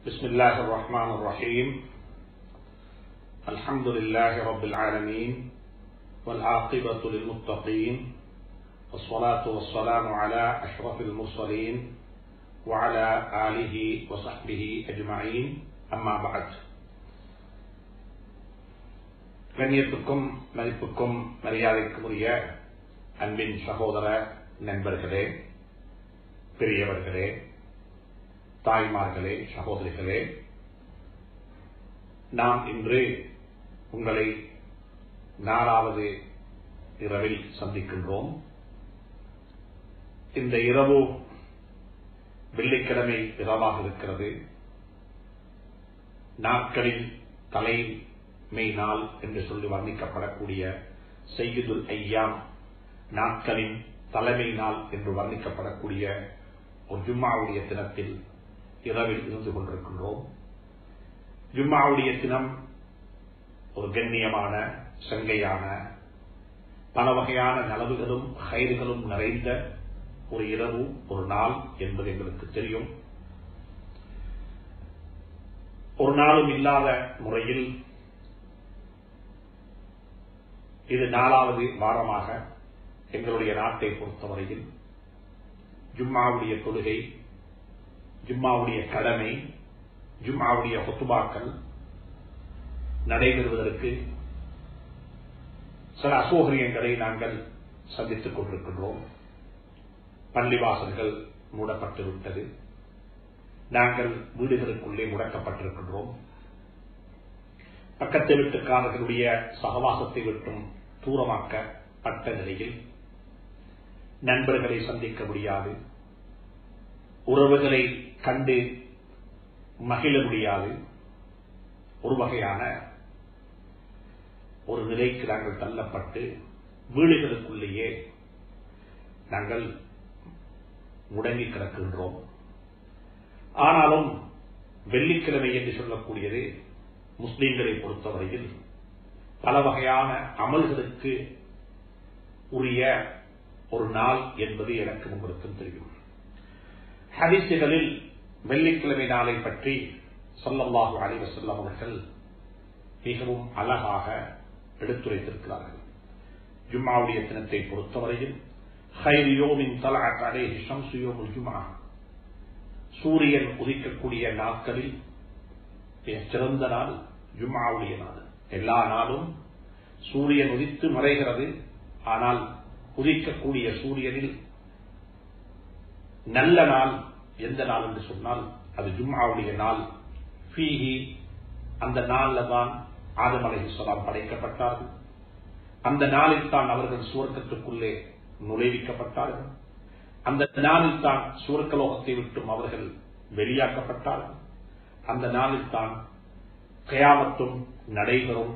بسم الله الرحمن الرحيم الحمد لله رب العالمين والعاقبة للمتقين والصلاة والسلام على أشرف المرسلين وعلى آله وصحبه أجمعين أما بعد கண்ணியத்துக்கும் மதிப்புக்கும் மரியாதைக்கும் உரிய அன்பின் சகோதர நண்பர்களே பெரியவர்களே தாய்மார்களே சகோதரிகளே நாம் இன்று உங்களை நாலாவது இரவில் சந்திக்கின்றோம் இந்த இரவு வெள்ளிக்கிழமை இரவாக இருக்கிறது நாட்களில் தலைமை நாள் என்று சொல்லி வர்ணிக்கப்படக்கூடிய செய்யுதுல் ஐயாம் நாட்களின் தலைமை நாள் என்று வர்ணிக்கப்படக்கூடிய ஒரு ஜும்மாவுடைய தினத்தில் இரவில் இருந்து கொண்டிருக்கின்றோம் ஜும்மாவுடைய தினம் ஒரு கண்ணியமான சங்கையான பல வகையான நலவுகளும் கயிறுகளும் நிறைந்த ஒரு இரவு ஒரு நாள் என்பது எங்களுக்கு தெரியும் ஒரு நாளும் இல்லாத முறையில் இது நாலாவது வாரமாக எங்களுடைய நாட்டை பொறுத்தவரையில் ஜும்மாவுடைய தொழுகை ஜும்மாவுடைய கடமை ஜும்மாவுடைய கொத்துபாக்கள் நடைபெறுவதற்கு சில அசௌகரியங்களை நாங்கள் சந்தித்துக் கொண்டிருக்கின்றோம் பள்ளிவாசல்கள் மூடப்பட்டுவிட்டது நாங்கள் வீடுகளுக்குள்ளே முடக்கப்பட்டிருக்கின்றோம் பக்கத்து வீட்டுக்காரர்களுடைய சகவாசத்தை விட்டும் தூரமாக்கப்பட்ட நிலையில் நண்பர்களை சந்திக்க முடியாது உறவுகளை கண்டு மகிழ முடியாது ஒரு வகையான ஒரு நிலைக்கு நாங்கள் தள்ளப்பட்டு வீடுகளுக்குள்ளேயே நாங்கள் முடங்கி கிடக்கின்றோம் ஆனாலும் வெள்ளிக்கிழமை என்று சொல்லக்கூடியது முஸ்லீம்களை பொறுத்தவரையில் பல வகையான அமல்களுக்கு உரிய ஒரு நாள் என்பது எனக்கு உங்களுக்கும் தெரியும் ஹரிசுகளில் வெள்ளிக்கிழமை நாளை பற்றி சொல்லல்லாஹு அலிவசல்லம் அவர்கள் மிகவும் அழகாக எடுத்துரைத்திருக்கிறார்கள் ஜும்மாவுடைய தினத்தை பொறுத்தவரையில் ஹைரியோமின் தலாக் அலேஹி ஷம்சுயோமுல் ஜுமா சூரியன் உதிக்கக்கூடிய நாட்களில் சிறந்த நாள் ஜும்மாவுடைய நாள் எல்லா நாளும் சூரியன் உதித்து மறைகிறது ஆனால் உதிக்கக்கூடிய சூரியனில் நல்ல நாள் எந்த நாள் என்று சொன்னால் அது ஜும்மாவுடைய நாள் ஃபீஹி அந்த நாள்ல தான் ஆதம் அலைஹிஸ்லாம் படைக்கப்பட்டார்கள் அந்த நாளில் தான் அவர்கள் சுவர்க்கத்துக்குள்ளே நுழைவிக்கப்பட்டார்கள் அந்த நாளில் தான் சுவர்க்கலோகத்தை விட்டும் அவர்கள் வெளியாக்கப்பட்டார்கள் அந்த நாளில் தான் கயாமத்தும் நடைபெறும்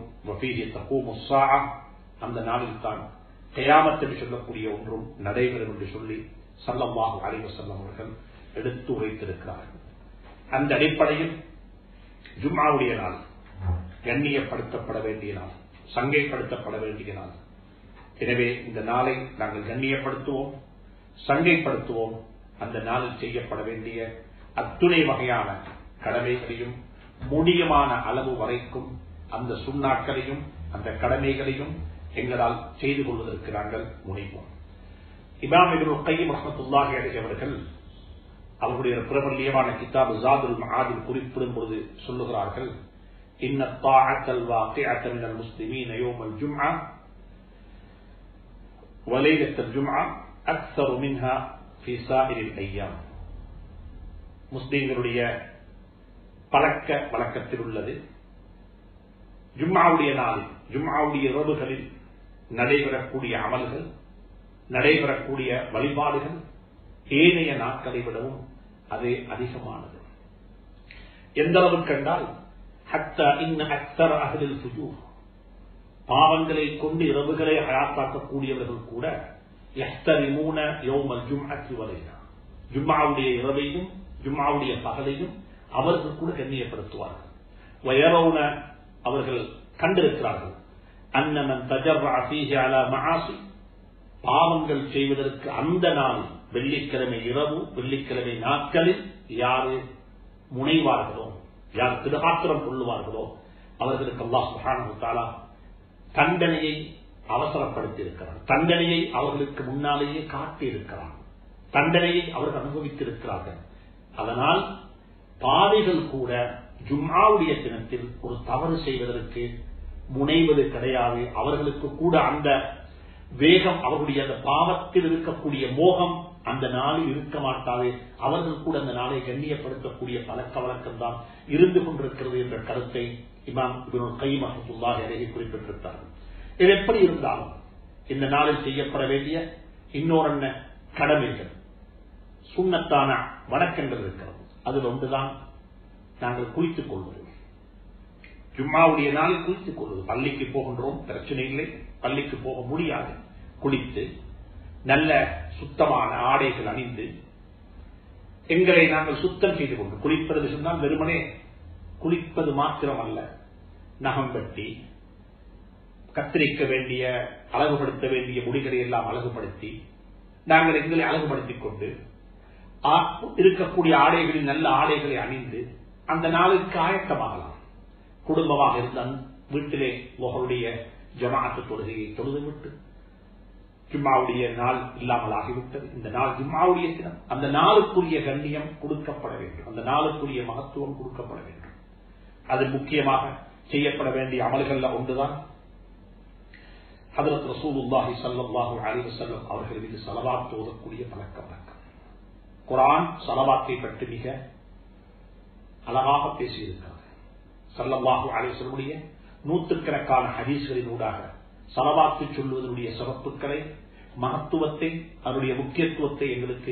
அந்த நாளில் தான் கயாமத் என்று சொல்லக்கூடிய ஒன்றும் நடைபெறும் என்று சொல்லி சல்லமாக அறிவு செல்லம் அவர்கள் எடுத்து உரைத்திருக்கிறார்கள் அந்த அடிப்படையில் ஜும்மாவுடைய நாள் கண்ணியப்படுத்தப்பட வேண்டிய நாள் சங்கைப்படுத்தப்பட வேண்டிய நாள் எனவே இந்த நாளை நாங்கள் கண்ணியப்படுத்துவோம் சங்கைப்படுத்துவோம் அந்த நாளில் செய்யப்பட வேண்டிய அத்துணை வகையான கடமைகளையும் முடியமான அளவு வரைக்கும் அந்த சுண்ணாக்களையும் அந்த கடமைகளையும் எங்களால் செய்து கொள்வதற்கு நாங்கள் முனைவோம் இமாம் இபுல் கையம் ரஹமத்துல்லாஹி அலி அவர்கள் அவருடைய பிரபல்யமான கிதாப் ஜாதுல் மஹாதில் குறிப்பிடும் பொழுது சொல்லுகிறார்கள் إن الطاعة الواقعة من المسلمين يوم الجمعة وليلة الجمعة أكثر منها في سائر الأيام முஸ்லீம்களுடைய பழக்க வழக்கத்தில் உள்ளது ஜும்மாவுடைய நாளில் ஜும்மாவுடைய இரவுகளில் நடைபெறக்கூடிய அமல்கள் நடைபெறக்கூடிய வழிபாடுகள் ஏனைய நாட்களை விடவும் அது அதிகமானது எந்த அளவுக்கு கண்டால் பாவங்களை கொண்டு இரவுகளை ஹயாத்தாக்கக்கூடியவர்கள் கூட ஜும்மாவுடைய இரவையும் ஜும்மாவுடைய பகலையும் அவர்கள் கூட கண்ணியப்படுத்துவார்கள் வயரவுன அவர்கள் கண்டிருக்கிறார்கள் அன்னமன் தஜர் பாவங்கள் செய்வதற்கு அந்த நாள் வெள்ளிக்கிழமை இரவு வெள்ளிக்கிழமை நாட்களில் யாரு முனைவார்களோ யார் திருகாத்திரம் கொள்ளுவார்களோ அவர்களுக்கு அல்லாஹ் சுஹானு தாலா தண்டனையை அவசரப்படுத்தி இருக்கிறார் தண்டனையை அவர்களுக்கு முன்னாலேயே காட்டி இருக்கிறார் தண்டனையை அவர்கள் அனுபவித்திருக்கிறார்கள் அதனால் பாதைகள் கூட ஜும்மாவுடைய தினத்தில் ஒரு தவறு செய்வதற்கு முனைவது கிடையாது அவர்களுக்கு கூட அந்த வேகம் அவர்களுடைய அந்த பாவத்தில் இருக்கக்கூடிய மோகம் அந்த நாளில் இருக்க மாட்டாது அவர்கள் கூட அந்த நாளை கண்ணியப்படுத்தக்கூடிய பழக்க வழக்கம் தான் இருந்து கொண்டிருக்கிறது என்ற கருத்தை இமாம் கை மகத்துல்லாஹ் அருகே குறிப்பிட்டிருக்கிறார்கள் இது எப்படி இருந்தாலும் இந்த நாளில் செய்யப்பட வேண்டிய இன்னொரு என்ன கடமைகள் சுண்ணத்தான வணக்கங்கள் இருக்கிறது அதில் ஒன்றுதான் நாங்கள் குளித்துக் கொள்வது ஜும்மாவுடைய நாளில் குளித்துக் கொள்வது பள்ளிக்கு போகின்றோம் பிரச்சனை இல்லை பள்ளிக்கு போக முடியாது குளித்து நல்ல சுத்தமான ஆடைகள் அணிந்து எங்களை நாங்கள் சுத்தம் செய்து கொண்டு குளிப்பது சொன்னால் வெறுமனே குளிப்பது மாத்திரம் அல்ல நகம் வெட்டி கத்திரிக்க வேண்டிய அழகுபடுத்த வேண்டிய முடிகளை எல்லாம் அழகுபடுத்தி நாங்கள் எங்களை அழகுபடுத்திக் கொண்டு இருக்கக்கூடிய ஆடைகளில் நல்ல ஆடைகளை அணிந்து அந்த நாளுக்கு ஆயத்தமாகலாம் குடும்பமாக இருந்தால் வீட்டிலே உங்களுடைய ஜமாத்து தொழுகையை தொழுது விட்டு ஜும்மாவுடைய நாள் இல்லாமல் ஆகிவிட்டது இந்த நாள் ஜும்மாவுடைய தினம் அந்த நாளுக்குரிய கண்ணியம் கொடுக்கப்பட வேண்டும் அந்த நாளுக்குரிய மகத்துவம் கொடுக்கப்பட வேண்டும் அது முக்கியமாக செய்யப்பட வேண்டிய அமல்கள்ல ஒன்றுதான் ஹதரத் ரசூலுல்லாஹி சல்லாஹூ அலி வசல்லம் அவர்கள் மீது சலவாத் ஓதக்கூடிய பழக்க வழக்கம் குரான் சலவாத்தை பற்றி மிக அழகாக பேசியிருக்கிறது சல்லல்லாஹூ அலி சொல்லுடைய நூற்றுக்கணக்கான ஹதீஸ்களின் ஊடாக சலவாத்து சொல்வதனுடைய சிறப்புகளை மகத்துவத்தை அதனுடைய முக்கியத்துவத்தை எங்களுக்கு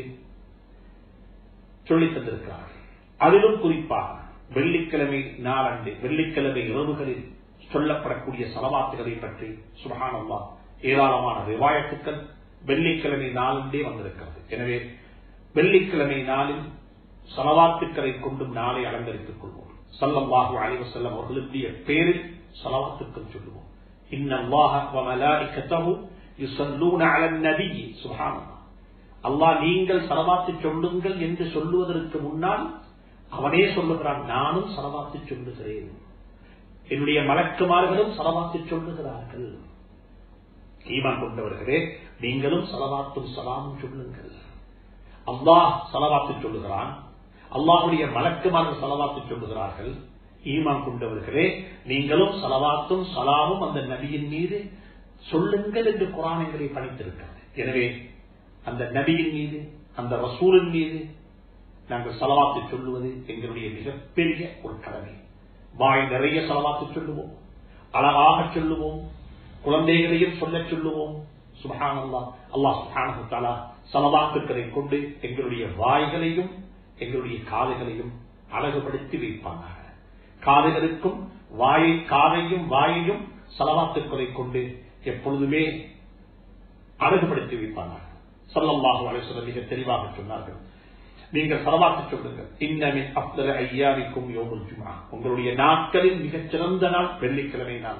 சொல்லித் தந்திருக்கிறார்கள் அதிலும் குறிப்பாக வெள்ளிக்கிழமை நாளன்று வெள்ளிக்கிழமை இரவுகளில் சொல்லப்படக்கூடிய சலவாத்துகளை பற்றி சுபகானல்லா ஏராளமான ரிவாயத்துக்கள் வெள்ளிக்கிழமை நாளன்றே வந்திருக்கிறது எனவே வெள்ளிக்கிழமை நாளில் சலவாத்துக்களை கொண்டும் நாளை அலங்கரித்துக் கொள்வோம் சல்லல்லாஹு அலைவ செல்லம் அவர்களுடைய பேரில் சலவாத்துக்கள் சொல்லுவோம் அல்லாஹ் நீங்கள் சலவாத்து சொல்லுங்கள் என்று சொல்லுவதற்கு முன்னால் அவனே சொல்லுகிறான் நானும் சலவாத்து சொல்லுகிறேன் என்னுடைய மலக்குமார்களும் சலவாத்து சொல்லுகிறார்கள் ஈமான் கொண்டவர்களே நீங்களும் சலவாத்தும் சலாமும் சொல்லுங்கள் அல்லாஹ் சலவாத்து சொல்லுகிறான் அல்லாஹுடைய மலக்குமார்கள் சலவாத்து சொல்லுகிறார்கள் ஈமான் கொண்டவர்களே நீங்களும் சலவாத்தும் சலாமும் அந்த நபியின் மீது சொல்லுங்கள் என்று குரானங்களை பணித்திருக்கிறது எனவே அந்த நபியின் மீது அந்த ரசூலின் மீது நாங்கள் சலவாத்து சொல்லுவது எங்களுடைய மிகப்பெரிய ஒரு கடமை வாய் நிறைய சலவாத்து சொல்லுவோம் அழகாக சொல்லுவோம் குழந்தைகளையும் சொல்ல சொல்லுவோம் சுபஹான் அல்லா அல்லாஹ் சுபஹான சலவாத்துக்களை கொண்டு எங்களுடைய வாய்களையும் எங்களுடைய காதுகளையும் அழகுபடுத்தி வைப்பாங்க காதுகளுக்கும் வாயை காதையும் வாயையும் சலவாத்துக்களை கொண்டு எப்பொழுதுமே அழகுபடுத்தி வைப்பாங்க சொல்லம்பாக வலைசுல மிக தெளிவாக சொன்னார்கள் நீங்கள் சலவாத்து சொல்லுங்கள் இன்னமின் அப்தர ஐயாவிக்கும் யோகுல் ஜுமா உங்களுடைய நாட்களில் மிகச் சிறந்த நாள் வெள்ளிக்கிழமை நாள்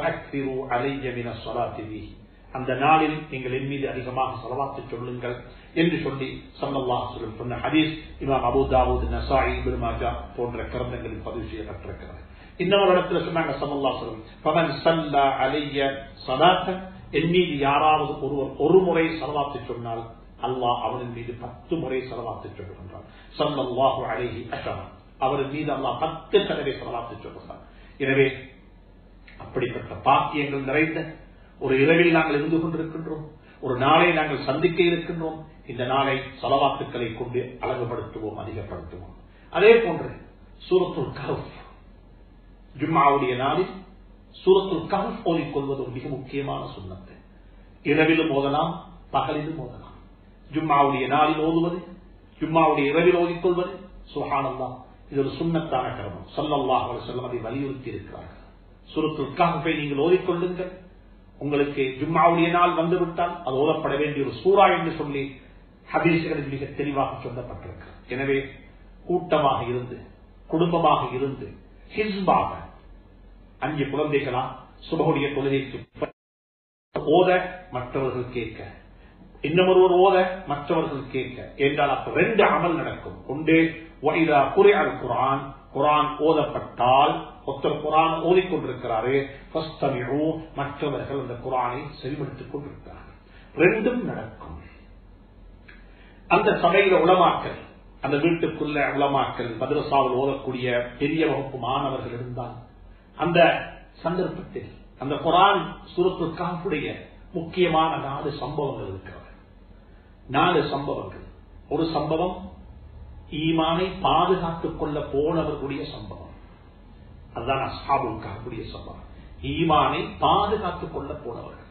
அலையமின சொலாத்தி அந்த நாளில் நீங்கள் என் மீது அதிகமாக செலவாத்து சொல்லுங்கள் என்று சொல்லி சல்லல்லாஹ் சொல்லும் சொன்ன ஹதீஸ் இமாம் அபுதாவுத் நசாயி பெருமாஜா போன்ற கிரந்தங்களில் பதிவு செய்யப்பட்டிருக்கிறது இன்னொரு இடத்துல சொன்னாங்க சல்லல்லா சொல்லும் பவன் சல்லா அலைய சலாத்த என் மீது யாராவது ஒருவர் ஒரு முறை செலவாத்து சொன்னால் அல்லாஹ் அவரின் மீது பத்து முறை செலவாத்து சொல்லுகின்றார் சல்லல்லாஹு அலைஹி அஷரா அவரின் மீது அல்லாஹ் பத்து தடவை செலவாத்து சொல்லுகிறார் எனவே அப்படிப்பட்ட பாக்கியங்கள் நிறைந்த ஒரு இரவில் நாங்கள் இருந்து கொண்டிருக்கின்றோம் ஒரு நாளை நாங்கள் சந்திக்க இருக்கின்றோம் இந்த நாளை செலவாத்துக்களை கொண்டு அழகுபடுத்துவோம் அதிகப்படுத்துவோம் அதே போன்று சூரத்துல் கஹப் ஜும்மாவுடைய நாளில் சூரத்துல் கஹப் ஓதிக்கொள்வது ஒரு மிக முக்கியமான சுண்ணத்து இரவிலும் ஓதலாம் பகலிலும் ஓதலாம் ஜும்மாவுடைய நாளில் ஓதுவது ஜும்மாவுடைய இரவில் ஓதிக்கொள்வது சுஹானல்லா இது ஒரு சுண்ணத்தான கிரமம் சல்லல்லாஹ் செல்லம் அதை வலியுறுத்தி இருக்கிறார்கள் சுரத்துல் கஹப்பை நீங்கள் ஓதிக்கொள்ளுங்கள் உங்களுக்கு ஜும்மாவுடைய நாள் வந்துவிட்டால் அது ஓதப்பட வேண்டிய ஒரு சூறா என்று சொல்லி ஹதீசுகளில் மிக தெளிவாக சொல்லப்பட்டிருக்கிறது எனவே கூட்டமாக இருந்து குடும்பமாக இருந்து ஹிஸ்பாக அஞ்சு குழந்தைகளா சுபகுடைய தொழுகைக்கு ஓத மற்றவர்கள் கேட்க இன்னும் ஒருவர் ஓத மற்றவர்கள் கேட்க என்றால் அப்ப ரெண்டு அமல் நடக்கும் ஒன்று வைதா குறை அல் குரான் குரான் ஓதப்பட்டால் ஒருத்தர் குரான் ஓதிக்கொண்டிருக்கிறாரு மற்றவர்கள் அந்த குரானை செவிமடுத்துக் கொண்டிருக்கிறார்கள் ரெண்டும் நடக்கும் அந்த சபையில உளமாக்கல் அந்த வீட்டுக்குள்ள உளமாக்கல் மதுரசாவில் ஓதக்கூடிய பெரிய வகுப்பு மாணவர்கள் இருந்தால் அந்த சந்தர்ப்பத்தில் அந்த குரான் சுரத்து காப்புடைய முக்கியமான நாலு சம்பவங்கள் இருக்கிறது நாலு சம்பவங்கள் ஒரு சம்பவம் ஈமானை பாதுகாத்துக் கொள்ள போனவர்களுடைய சம்பவம் அதுதான் அசாபுல் காப்புடைய சம்பவம் ஈமானை பாதுகாத்துக் கொள்ள போனவர்கள்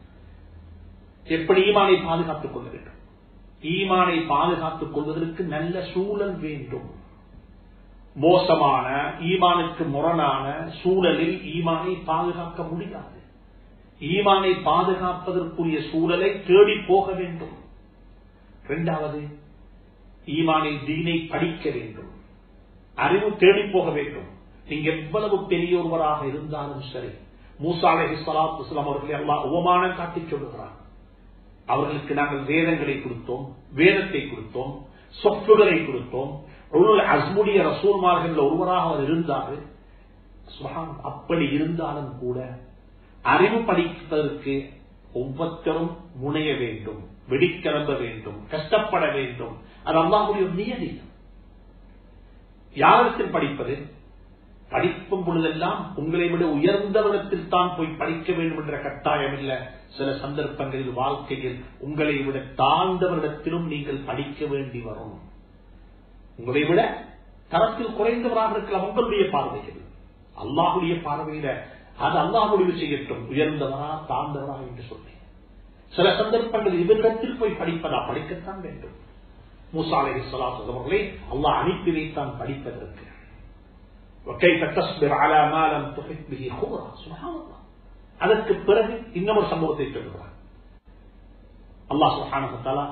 எப்படி ஈமானை பாதுகாத்துக் கொள்ள வேண்டும் ஈமானை பாதுகாத்துக் கொள்வதற்கு நல்ல சூழல் வேண்டும் மோசமான ஈமானுக்கு முரணான சூழலில் ஈமானை பாதுகாக்க முடியாது ஈமானை பாதுகாப்பதற்குரிய சூழலை தேடி போக வேண்டும் இரண்டாவது ஈமானை தீனை படிக்க வேண்டும் அறிவு தேடி போக வேண்டும் நீங்க எவ்வளவு பெரியொருவராக இருந்தாலும் சரி மூசாலை சலாத்து இஸ்லாம் அவர்களை எல்லாம் உபமானம் காட்டி சொல்லுகிறார் அவர்களுக்கு நாங்கள் வேதங்களை கொடுத்தோம் வேதத்தை கொடுத்தோம் சொப்புகளை கொடுத்தோம் அஸ்முடைய ரசூல்மார்கள் ஒருவராக அவர் இருந்தார் அப்படி இருந்தாலும் கூட அறிவு படிப்பதற்கு ஒவ்வொருத்தரும் முனைய வேண்டும் வெடிக்கிளம்ப வேண்டும் கஷ்டப்பட வேண்டும் அது அல்லாஹுடைய நியதி யாரிடத்தில் படிப்பது படிக்கும் பொழுதெல்லாம் உங்களை விட உயர்ந்தவரிடத்தில் தான் போய் படிக்க வேண்டும் என்ற கட்டாயம் இல்ல சில சந்தர்ப்பங்களில் வாழ்க்கையில் உங்களை விட தாழ்ந்தவரிடத்திலும் நீங்கள் படிக்க வேண்டி வரும் உங்களை விட தரத்தில் குறைந்தவராக இருக்கலாம் உங்களுடைய பார்வையில் அல்லாஹுடைய பார்வையில அது அல்லாஹ் முடிவு செய்யட்டும் உயர்ந்தவரா தாழ்ந்தவரா என்று சொல்லி சில சந்தர்ப்பங்கள் இவரிடத்தில் போய் படிப்பதா படிக்கத்தான் வேண்டும் மூசாலை சலாத்து அவர்களை அல்லாஹ் அனுப்பி வைத்தான் படிப்பதற்கு அதற்கு பிறகு இன்னொரு சம்பவத்தை சொல்லுகிறார் அல்லாஹ் சுஹானு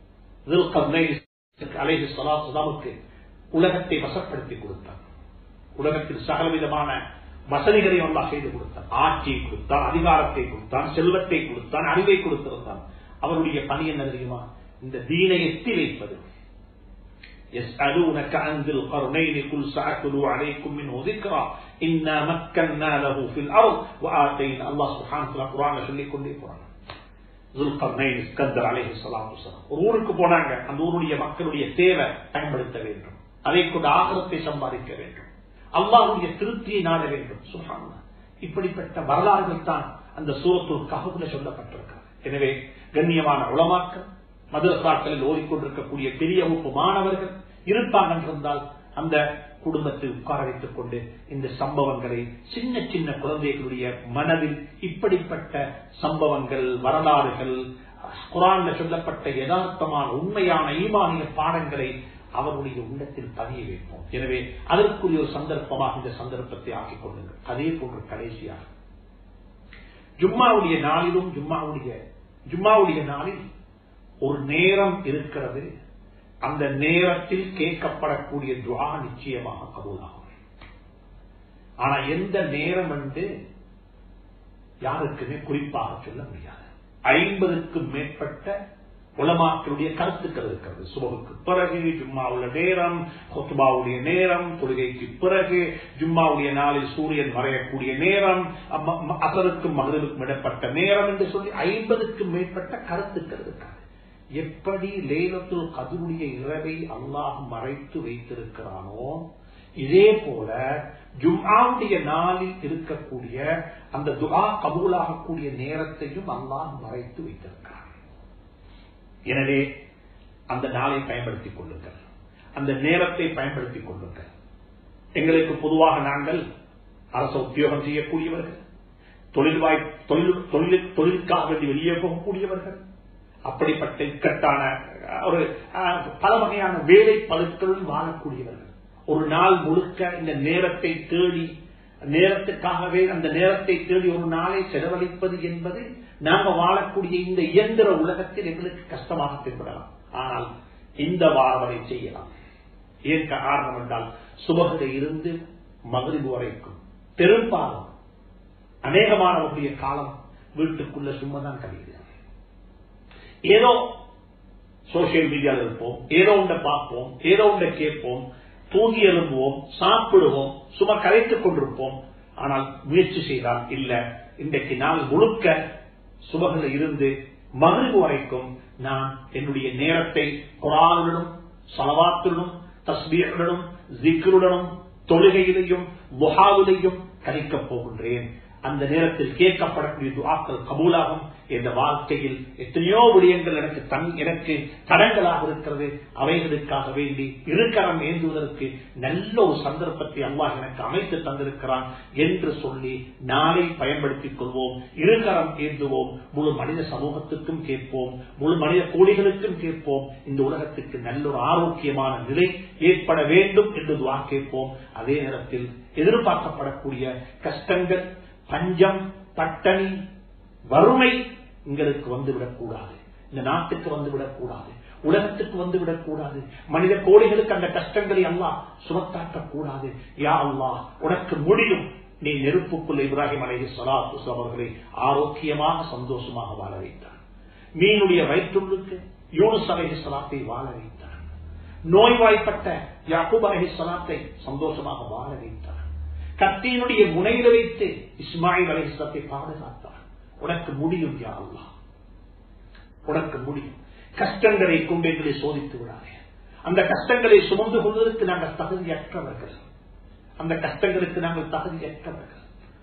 அலேஹி சலாத்துக்கு உலகத்தை வசப்படுத்தி கொடுத்தார் உலகத்தில் சகலவிதமான வசதிகளை அல்லா செய்து கொடுத்தான் ஆட்சியை கொடுத்தான் அதிகாரத்தை கொடுத்தான் செல்வத்தை கொடுத்தான் அறிவை கொடுத்திருந்தான் அவருடைய பணி என்ன தெரியுமா இந்த தீனை எத்தி வைப்பது يسألونك عن ذي القرنين قل سأتلو عليكم منه ذكرى إنا مكنا له في الأرض وآتينا الله سبحانه وتعالى قرآن சொல்லி கொண்டே போறாங்க துல்கர்னைன் இஸ்கந்தர் அலேஹி சலாத்து வசலாம் ஒரு ஊருக்கு போனாங்க அந்த ஊருடைய மக்களுடைய தேவை பயன்படுத்த வேண்டும் அதை கொண்டு ஆகரத்தை சம்பாதிக்க வேண்டும் அல்லாஹுடைய திருப்தியை நாட வேண்டும் சுகான இப்படிப்பட்ட வரலாறுகள் தான் அந்த சூரத்தூர் ககுல சொல்லப்பட்டிருக்கிறது எனவே கண்ணியமான உளமாக்கல் மதுரசாக்களில் ஓடிக்கொண்டிருக்கக்கூடிய பெரிய வகுப்பு மாணவர்கள் இருப்பாங்க என்றிருந்தால் அந்த குடும்பத்தை உட்கார வைத்துக் கொண்டு இந்த சம்பவங்களை சின்ன சின்ன குழந்தைகளுடைய மனதில் இப்படிப்பட்ட சம்பவங்கள் வரலாறுகள் குரான்ல சொல்லப்பட்ட யதார்த்தமான உண்மையான ஈமானிய பாடங்களை அவருடைய உள்ளத்தில் பதிய வைப்போம் எனவே அதற்குரிய ஒரு சந்தர்ப்பமாக இந்த சந்தர்ப்பத்தை ஆக்கிக் கொள்ளுங்கள் அதே போன்று கடைசியாக ஜும்மாவுடைய நாளிலும் ஜும்மாவுடைய ஜும்மாவுடைய நாளில் ஒரு நேரம் இருக்கிறது அந்த நேரத்தில் கேட்கப்படக்கூடிய துவா நிச்சயமாக கபூலாகும் ஆனா எந்த நேரம் என்று யாருக்குமே குறிப்பாக சொல்ல முடியாது ஐம்பதுக்கும் மேற்பட்ட உலமாக்களுடைய கருத்துக்கள் இருக்கிறது சுபகுக்கு பிறகு ஜும்மாவுள்ள நேரம் கொத்துபாவுடைய நேரம் தொழுகைக்கு பிறகு ஜும்மாவுடைய நாளில் சூரியன் மறையக்கூடிய நேரம் அசருக்கும் மகளிருக்கும் இடப்பட்ட நேரம் என்று சொல்லி ஐம்பதுக்கும் மேற்பட்ட கருத்துக்கள் இருக்காது எப்படி லேலத்துல் கதிருடைய இரவை அல்லாஹ் மறைத்து வைத்திருக்கிறானோ இதே போல ஜும்ஆவுடைய நாளில் இருக்கக்கூடிய அந்த துஆ கபூலாகக்கூடிய நேரத்தையும் அல்லாஹ் மறைத்து வைத்திருக்கிறான் எனவே அந்த நாளை பயன்படுத்திக் கொள்ளுங்கள் அந்த நேரத்தை பயன்படுத்திக் கொள்ளுங்கள் எங்களுக்கு பொதுவாக நாங்கள் அரசு உத்தியோகம் செய்யக்கூடியவர்கள் தொழில்வாய் தொழில் தொழிலுக்காக வேண்டி வெளியே போகக்கூடியவர்கள் அப்படிப்பட்ட இக்கட்டான ஒரு பல வகையான வேலை பழுக்களுடன் வாழக்கூடியவர்கள் ஒரு நாள் முழுக்க இந்த நேரத்தை தேடி நேரத்துக்காகவே அந்த நேரத்தை தேடி ஒரு நாளை செலவழிப்பது என்பது நாம வாழக்கூடிய இந்த இயந்திர உலகத்தில் எங்களுக்கு கஷ்டமாக தென்படலாம் ஆனால் இந்த வாரவரை செய்யலாம் ஏன் காரணம் என்றால் சுபகத்தை இருந்து மகிழ்வு வரைக்கும் பெரும்பாலும் அநேகமானவருடைய காலம் வீட்டுக்குள்ள சும்மாதான் கழியுது ஏதோ சோசியல் மீடியாவில் இருப்போம் ஏதோ ஒன்றை பார்ப்போம் ஏதோ ஒன்றை கேட்போம் தூங்கி எழும்புவோம் சாப்பிடுவோம் சும்மா கரைத்துக் கொண்டிருப்போம் ஆனால் முயற்சி செய்தால் இல்ல இன்றைக்கு நாள் முழுக்க சுபகில் இருந்து மகிழ்வு வரைக்கும் நான் என்னுடைய நேரத்தை குரானுடனும் சலவாத்துடனும் தஸ்பீருடனும் ஜிக்ருடனும் தொழுகையிலையும் முகாவிலையும் கழிக்கப் போகின்றேன் அந்த நேரத்தில் கேட்கப்படக்கூடிய துவாக்கள் கபூலாகும் என்ற வாழ்க்கையில் எத்தனையோ விடயங்கள் எனக்கு தன் எனக்கு தடங்களாக இருக்கிறது அவைகளுக்காக வேண்டி இருக்கரம் ஏந்துவதற்கு நல்ல ஒரு சந்தர்ப்பத்தை அல்லாஹ் எனக்கு அமைத்து தந்திருக்கிறான் என்று சொல்லி நாளை பயன்படுத்திக் கொள்வோம் இருக்கரம் ஏந்துவோம் முழு மனித சமூகத்துக்கும் கேட்போம் முழு மனித கோடிகளுக்கும் கேட்போம் இந்த உலகத்துக்கு நல்ல ஒரு ஆரோக்கியமான நிலை ஏற்பட வேண்டும் என்று துவா கேட்போம் அதே நேரத்தில் எதிர்பார்க்கப்படக்கூடிய கஷ்டங்கள் பஞ்சம் பட்டணி வறுமை எங்களுக்கு வந்துவிடக் கூடாது இந்த நாட்டுக்கு வந்துவிடக் கூடாது உலகத்துக்கு வந்துவிடக் கூடாது மனித கோடிகளுக்கு அந்த கஷ்டங்களை அல்லாஹ் சுமத்தாக்க கூடாது யா அல்லாஹ் உனக்கு முடியும் நீ நெருப்புக்குள் இப்ராஹிம் அலைஹி சலாத்து அவர்களை ஆரோக்கியமாக சந்தோஷமாக வாழ வைத்தார் மீனுடைய வயிற்றுள்ளுக்கு யூனுஸ் அலைஹி சலாத்தை வாழ வைத்தார் நோய்வாய்ப்பட்ட யாக்கூப் அலைஹி சலாத்தை சந்தோஷமாக வாழ வைத்தார் கத்தியினுடைய முனையில வைத்து இஸ்மாயில் அலைஹிஸ்லத்தை பாதுகாத்தார் உனக்கு முடியும் யா அல்லா உனக்கு முடியும் கஷ்டங்களை கொண்டு எங்களை சோதித்து விடாதே அந்த கஷ்டங்களை சுமந்து கொள்வதற்கு நாங்கள் தகுதியற்றவர்கள் அந்த கஷ்டங்களுக்கு நாங்கள் தகுதியற்றவர்கள்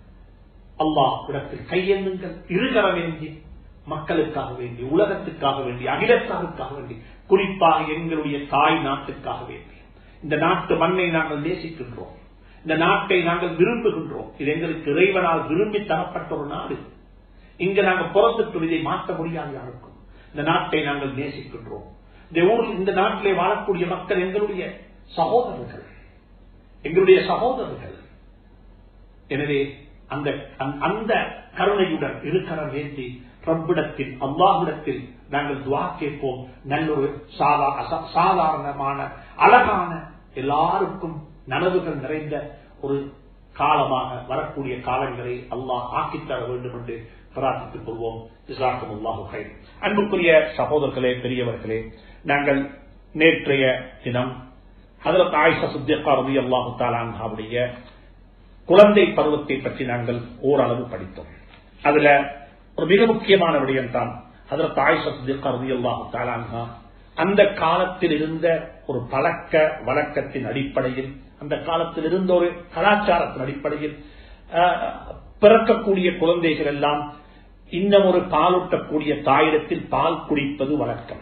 அல்லாஹ் இடத்தில் கையெண்ணுங்கள் இருகர வேண்டி மக்களுக்காக வேண்டி உலகத்துக்காக வேண்டி அகிலத்தாருக்காக வேண்டி குறிப்பாக எங்களுடைய தாய் நாட்டுக்காக வேண்டி இந்த நாட்டு மண்ணை நாங்கள் நேசிக்கின்றோம் இந்த நாட்டை நாங்கள் விரும்புகின்றோம் இது எங்களுக்கு இறைவனால் விரும்பி தரப்பட்ட ஒரு நாடு இங்க நாங்கள் புறத்துக்கு இதை மாற்ற முடியாது யாருக்கும் இந்த நாட்டை நாங்கள் நேசிக்கின்றோம் இந்த ஊரில் இந்த நாட்டிலே வாழக்கூடிய மக்கள் எங்களுடைய சகோதரர்கள் எங்களுடைய சகோதரர்கள் எனவே அந்த அந்த கருணையுடன் இருக்கரம் ஏற்றி ரப்பிடத்தில் அல்லாஹிடத்தில் நாங்கள் துவா கேட்போம் நல்லொரு சாதாரணமான அழகான எல்லாருக்கும் நனவுகள் நிறைந்த ஒரு காலமாக வரக்கூடிய காலங்களை அல்லாஹ் ஆக்கித்தர வேண்டும் என்று பிரார்த்தித்துக் கொள்வோம் அன்புக்குரிய சகோதரர்களே பெரியவர்களே நாங்கள் நேற்றைய தினம் அதில் ஆயிஷா சுத்தியக்கா ரவி அல்லாஹு தாலான்ஹாவுடைய குழந்தை பருவத்தை பற்றி நாங்கள் ஓரளவு படித்தோம் அதுல ஒரு மிக முக்கியமான விடயம் தான் அதில் ஆயிஷா சுத்தியக்கா ரவி அல்லாஹு தாலான்ஹா அந்த காலத்தில் இருந்த ஒரு பழக்க வழக்கத்தின் அடிப்படையில் அந்த காலத்தில் இருந்த ஒரு கலாச்சாரத்தின் அடிப்படையில் பிறக்கக்கூடிய குழந்தைகள் எல்லாம் இன்னும் ஒரு பாலூட்டக்கூடிய தாயிடத்தில் பால் குடிப்பது வழக்கம்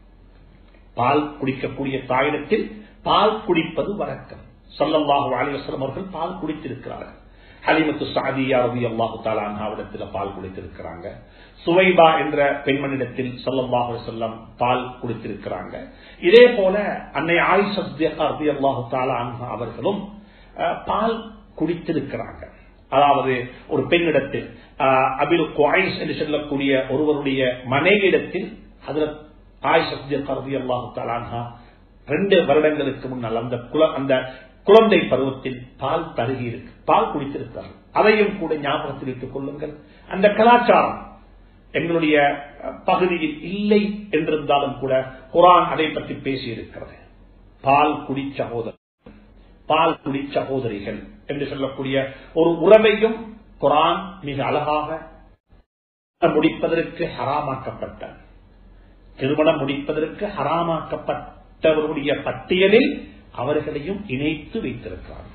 பால் குடிக்கக்கூடிய தாயிடத்தில் பால் குடிப்பது வழக்கம் சல்லல்லாஹு அலிவசலம் அவர்கள் பால் குடித்திருக்கிறார்கள் ஹலிமத்து சாதியா ரவி அல்லாஹு தாலாவிடத்தில் பால் குடித்திருக்கிறாங்க சுவைபா என்ற பெண்மணிடத்தில் சல்லல்லாஹு செல்லம் பால் குடித்திருக்கிறாங்க இதே போல அன்னை ஆயிஷா ரவி அல்லாஹு தாலா அவர்களும் பால் குடித்திருக்கிறாங்க அதாவது ஒரு பெண்ணிடத்தில் அபில் குவாய்ஸ் என்று சொல்லக்கூடிய ஒருவருடைய மனைவியிடத்தில் அதுல ஆயிஷா ரவி அல்லாஹு தாலான்ஹா ரெண்டு வருடங்களுக்கு முன்னால் அந்த குல அந்த குழந்தை பருவத்தில் பால் தருகி இருக்கு பால் குடித்திருக்கிறார்கள் அதையும் கூட ஞாபகத்தில் வைத்துக் கொள்ளுங்கள் அந்த கலாச்சாரம் எங்களுடைய பகுதியில் இல்லை என்றிருந்தாலும் கூட குரான் அதை பற்றி பேசி இருக்கிறது பால் குடி சகோதரர் பால் குடி சகோதரிகள் என்று சொல்லக்கூடிய ஒரு உறவையும் குரான் மிக அழகாக முடிப்பதற்கு ஹராமாக்கப்பட்ட திருமணம் முடிப்பதற்கு ஹராமாக்கப்பட்டவருடைய பட்டியலில் அவர்களையும் இணைத்து வைத்திருக்கிறார்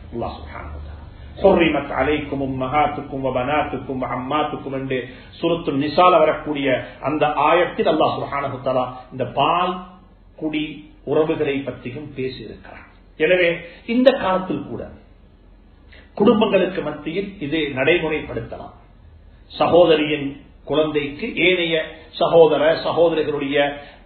அலைக்கும் மகாத்துக்கும் வபனாத்துக்கும் அம்மாத்துக்கும் என்று சுருத்து நிசால வரக்கூடிய அந்த ஆயத்தில் அல்லாஹ் சுஹானகுத்தலா இந்த பால் குடி உறவுகளை பற்றியும் பேசியிருக்கிறார் எனவே இந்த காலத்தில் கூட குடும்பங்களுக்கு மத்தியில் இதை நடைமுறைப்படுத்தலாம் சகோதரியின் குழந்தைக்கு ஏனைய சகோதர சகோதரிகளுடைய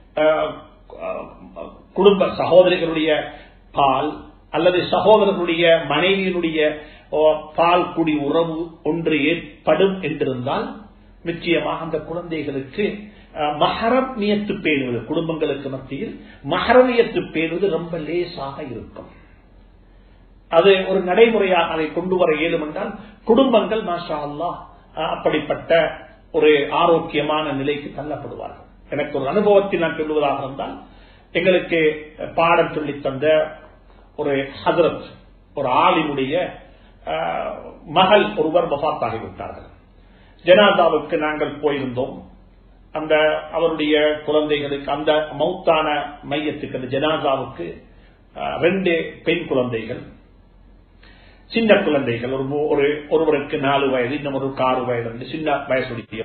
குடும்ப சகோதரிகளுடைய பால் அல்லது சகோதரர்களுடைய மனைவியினுடைய பால் குடி உறவு ஒன்று ஏற்படும் என்றிருந்தால் நிச்சயமாக அந்த குழந்தைகளுக்கு மகரமியத்து பேணுவது குடும்பங்களுக்கு மத்தியில் மகரமியத்து பேணுவது ரொம்ப லேசாக இருக்கும் அது ஒரு நடைமுறையாக அதை கொண்டு வர இயலும் என்றால் குடும்பங்கள் மாஷா அல்லா அப்படிப்பட்ட ஒரு ஆரோக்கியமான நிலைக்கு தள்ளப்படுவார்கள் எனக்கு ஒரு அனுபவத்தில் நான் சொல்லுவதாக இருந்தால் எங்களுக்கு பாடம் சொல்லி தந்த ஒரு ஹசரத் ஒரு ஆலிமுடைய அஹ், மகள் ஒருவர் வபாத்தாகிவிட்டார்கள் ஜனாதாவுக்கு நாங்கள் போயிருந்தோம் அந்த அவருடைய குழந்தைகளுக்கு அந்த மௌத்தான மையத்துக்கு அந்த ஜனாதாவுக்கு அஹ், ரெண்டு பெண் குழந்தைகள் சின்ன குழந்தைகள் ஒரு மூ- ஒரு ஒருவருக்கு நாலு வயது இன்னொரு ஆறு வயது என்று சின்ன வயசுடைய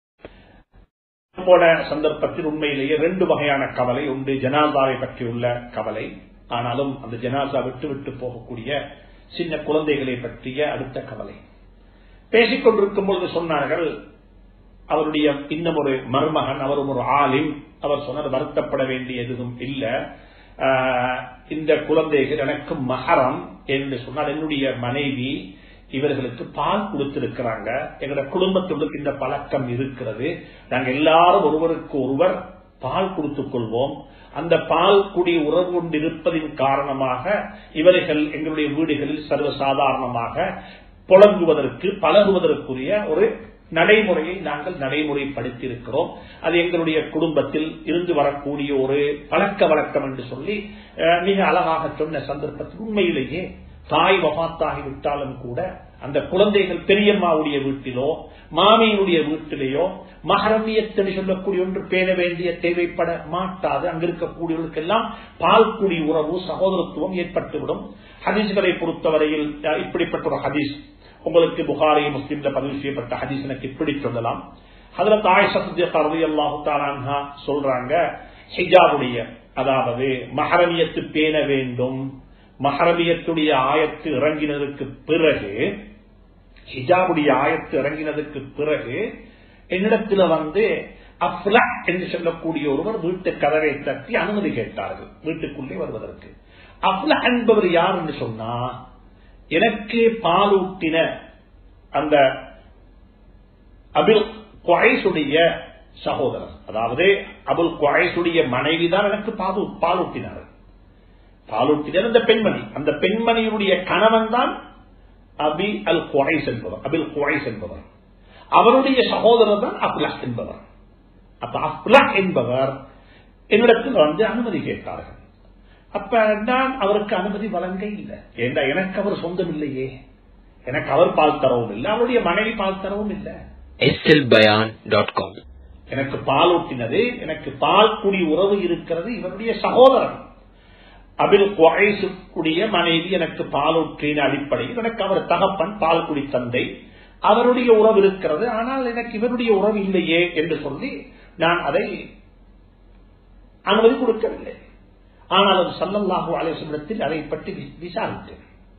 போன சந்தர்ப்பத்தில் உண்மையிலேயே ரெண்டு வகையான கவலை ஒன்று ஜனாதாவை பற்றியுள்ள கவலை ஆனாலும் அந்த ஜனாசா விட்டு விட்டு போகக்கூடிய சின்ன குழந்தைகளை பற்றிய அடுத்த கவலை பேசிக் கொண்டிருக்கும் பொழுது சொன்னார்கள் அவருடைய இன்னும் ஒரு மருமகன் அவரும் ஒரு ஆலிம் அவர் சொன்னார் வருத்தப்பட வேண்டிய எதுவும் இல்ல ஆஹ், இந்த குழந்தைகள் எனக்கு மகரம் என்று சொன்னால் என்னுடைய மனைவி இவர்களுக்கு பால் கொடுத்திருக்கிறாங்க எங்களோட குடும்பத்துக்கு இந்த பழக்கம் இருக்கிறது நாங்க எல்லாரும் ஒருவருக்கு ஒருவர் பால் கொடுத்துக் கொள்வோம் அந்த பால் குடி உறவு கொண்டிருப்பதின் காரணமாக இவர்கள் எங்களுடைய வீடுகளில் சர்வசாதாரணமாக புழங்குவதற்கு பழகுவதற்குரிய ஒரு நடைமுறையை நாங்கள் நடைமுறைப்படுத்தியிருக்கிறோம் அது எங்களுடைய குடும்பத்தில் இருந்து வரக்கூடிய ஒரு பழக்க வழக்கம் என்று சொல்லி அஹ், மிக அழகாக சொன்ன சந்தர்ப்பத்தில் உண்மையிலேயே தாய் வபாத்தாகி விட்டாலும் கூட அந்த குழந்தைகள் பெரியம்மாவுடைய வீட்டிலோ மாமியினுடைய வீட்டிலேயோ மகரமியத்தனை சொல்லக்கூடிய ஒன்று பேண வேண்டிய தேவைப்பட மாட்டாது அங்க இருக்கக்கூடியவர்களுக்கெல்லாம் பால்குடி உறவு சகோதரத்துவம் ஏற்பட்டுவிடும் ஹதீஸ்களை பொறுத்தவரையில் அஹ், இப்படிப்பட்ட ஒரு ஹதீஸ் உங்களுக்கு புகாரி முஸ்லிம்ல பதிவு செய்யப்பட்ட ஹதீஸ் எனக்கு இப்படி சொல்லலாம் அதுல தாய் சத்யி அல்லாஹு தாலான்ஹா சொல்றாங்க ஹிஜாபுடைய அதாவது மஹரமியத்து பேண வேண்டும் மஹரமியத்துடைய ஆயத்து இறங்கினதுக்கு பிறகு ஹிஜாபுடைய ஆயத்து இறங்கினதுக்கு பிறகு என்னிடத்துல வந்து அப்லா என்று சொல்லக்கூடிய ஒருவர் வீட்டு கதவை தட்டி அனுமதி கேட்டார்கள் வீட்டுக்குள்ளே வருவதற்கு அப்லா என்பவர் யார் என்று சொன்னா எனக்கு பாலூட்டின அந்த அபில் குவாய்சுடைய சகோதரர் அதாவது அபுல் குவாய்சுடைய மனைவி தான் எனக்கு பாலு பாலூட்டினார் பாலூட்டினர் அந்த பெண்மணி அந்த பெண்மணியுடைய கணவன் தான் அபி அல் குவாய்ஸ் என்பவர் அபில் குவாய்ஸ் என்பவர் அவருடைய சகோதரர் தான் அப்லா என்பவர் அப்ப அப்லா என்பவர் என்னிடத்தில் வந்து அனுமதி கேட்டார்கள் அப்ப நான் அவருக்கு அனுமதி வழங்க இல்லை ஏண்டா எனக்கு அவர் சொந்தம் இல்லையே எனக்கு அவர் பால் தரவும் இல்லை அவருடைய மனைவி பால் தரவும் இல்லை slbayan.com எனக்கு பால் ஊட்டினது எனக்கு பால் குடி உறவு இருக்கிறது இவருடைய சகோதரன் அபில் குவாய்சுடைய மனைவி எனக்கு பால் ஊற்றின அடிப்படையில் எனக்கு அவர் தகப்பன் பால் குடி தந்தை அவருடைய உறவு இருக்கிறது ஆனால் எனக்கு இவருடைய உறவு இல்லையே என்று சொல்லி நான் அதை அனுமதி கொடுக்கவில்லை ஆனாலும் சல்லல்லாஹு அலேசமிடத்தில் அதை பற்றி வி- விசாரித்தேன்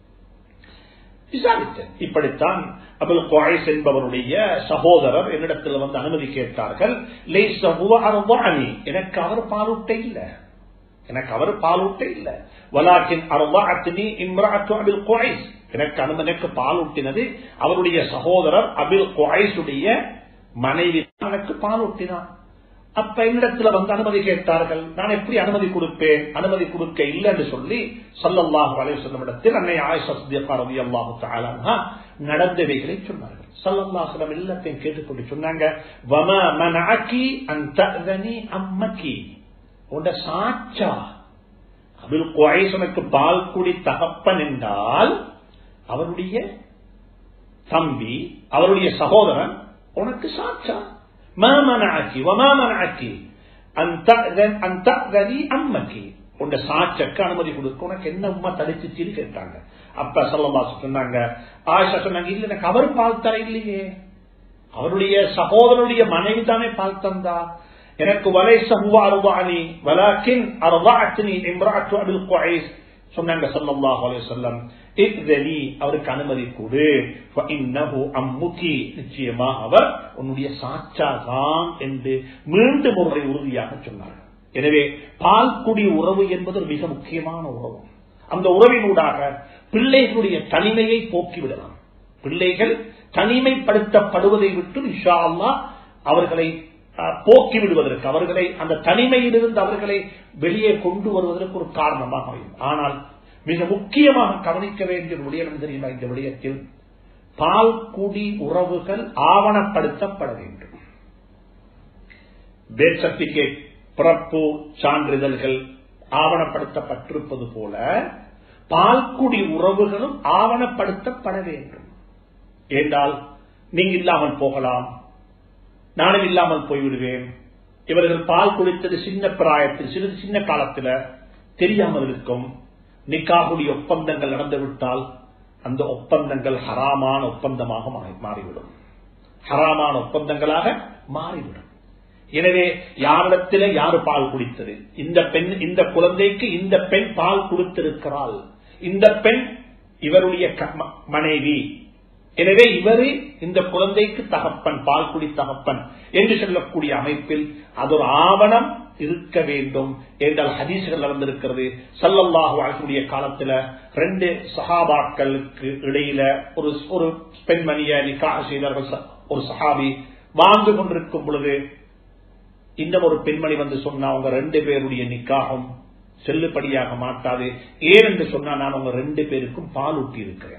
விசாரித்தேன் இப்படித்தான் அபுல் குவாய்ஸ் என்பவருடைய சகோதரர் என்னிடத்தில் வந்து அனுமதி கேட்டார்கள் "லைஸ ஹுவ அர்வானி." எனக்கு அவர் பாலூட்ட இல்ல எனக்கு அவர் பாலூட்ட இல்ல வலாக்கின் அர்வாஅத்னி இம்ராஅத்து அபில் குவைஸ் எனக்கு அனுமதி எனக்கு பாலூட்டினது அவருடைய சகோதரர் அபில் குவைஸுடைய மனைவி தான் எனக்கு பாலூட்டினார் அப்ப என்னிடத்துல வந்து அனுமதி கேட்டார்கள் நான் எப்படி அனுமதி கொடுப்பேன் அனுமதி கொடுக்க இல்லை என்று சொல்லி சல்லல்லாஹு அலைஹி வஸல்லம் இடத்தில் அன்னை ஆயிஷா சித்திகா ரலியல்லாஹு தஆலா அன்ஹா நடந்தவைகளை சொன்னார்கள் ஸல்லல்லாஹு அலைஹி வஸல்லம் எல்லாத்தையும் கேட்டுக்கொண்டு சொன்னாங்க வமா மனஅகி அன் தஅதனி அம்மகி உண்ட சாச்சா அபில் குவைஸ் உனக்கு பால் குடி தகப்பன் என்றால் அவருடைய தம்பி அவருடைய சகோதரன் உனக்கு சாட்சா ما منعك وما منعك أن تأذن أن تأذني أمك உண்ட சாட்சக்கு அனுமதி கொடுக்க உனக்கு என்ன உமா தடுத்துச்சின்னு கேட்டாங்க அப்ப சொல்லமா சொன்னாங்க ஆயிஷா சொன்னாங்க இல்ல எனக்கு அவர் பால் தர இல்லையே அவருடைய சகோதரனுடைய மனைவி தானே பால் தந்தா எனக்கு வலை சஹுவா அருவானி வலாக்கின் அருவாத்தினி இம்ராத்து அபில் குவைஸ் சொன்னாங்க சல்லல்லாஹு அலைஹி வஸல்லம் இக்தனி அவருக்கு அனுமதி கொடு ஃபஇன்னஹு அம்முகி நிச்சயமா அவர் உன்னுடைய சாச்சா தான் என்று மீண்டும் ஒருவரை உறுதியாக சொன்னார் எனவே பால்குடி உறவு என்பது ஒரு மிக முக்கியமான உறவு அந்த உறவினூடாக பிள்ளைகளுடைய தனிமையை போக்கிவிடலாம் பிள்ளைகள் தனிமைப்படுத்தப்படுவதை விட்டு இஷா அல்லாஹ் அவர்களை அஹ், போக்கி விடுவதற்கு அவர்களை அந்த தனிமையிலிருந்து அவர்களை வெளியே கொண்டு வருவதற்கு ஒரு காரணமாக அமையும் ஆனால் மிக முக்கியமாக கவனிக்க வேண்டிய ஒரு விடயம் என்ன தெரியுமா இந்த விடயத்தில் பால் குடி உறவுகள் ஆவணப்படுத்தப்பட வேண்டும் பேட் சர்டிபிகேட் பிறப்பு சான்றிதழ்கள் ஆவணப்படுத்தப்பட்டிருப்பது போல பால்குடி உறவுகளும் ஆவணப்படுத்தப்பட வேண்டும் என்றால் நீங்க இல்லாமல் போகலாம் நானும் இல்லாமல் போய்விடுவேன் இவர்கள் பால் குடித்தது சின்ன பிராயத்தில் சிறிது சின்ன காலத்தில் தெரியாமல் இருக்கும் நிக்காகுடைய ஒப்பந்தங்கள் நடந்துவிட்டால் அந்த ஒப்பந்தங்கள் ஹராமான ஒப்பந்தமாக மாறிவிடும் ஹராமான ஒப்பந்தங்களாக மாறிவிடும் எனவே யாரிடத்தில் யாரு பால் குடித்தது இந்த பெண் இந்த குழந்தைக்கு இந்த பெண் பால் கொடுத்திருக்கிறாள் இந்த பெண் இவருடைய மனைவி எனவே இவரே இந்த குழந்தைக்கு தகப்பன் பால் குடி தகப்பன் என்று சொல்லக்கூடிய அமைப்பில் அது ஒரு ஆவணம் இருக்க வேண்டும் என்றால் ஹதீசுகள் நடந்திருக்கிறது சல்லல்லாஹு அழகுடைய காலத்துல ரெண்டு சஹாபாக்களுக்கு இடையில ஒரு ஒரு பெண்மணிய நிக்காக செய்தார்கள் ஒரு சஹாபி வாழ்ந்து கொண்டிருக்கும் பொழுது இன்னும் ஒரு பெண்மணி வந்து சொன்னா அவங்க ரெண்டு பேருடைய நிக்காகம் செல்லுபடியாக மாட்டாது ஏன் என்று சொன்னா நான் உங்க ரெண்டு பேருக்கும் பால் ஊட்டி இருக்கிறேன்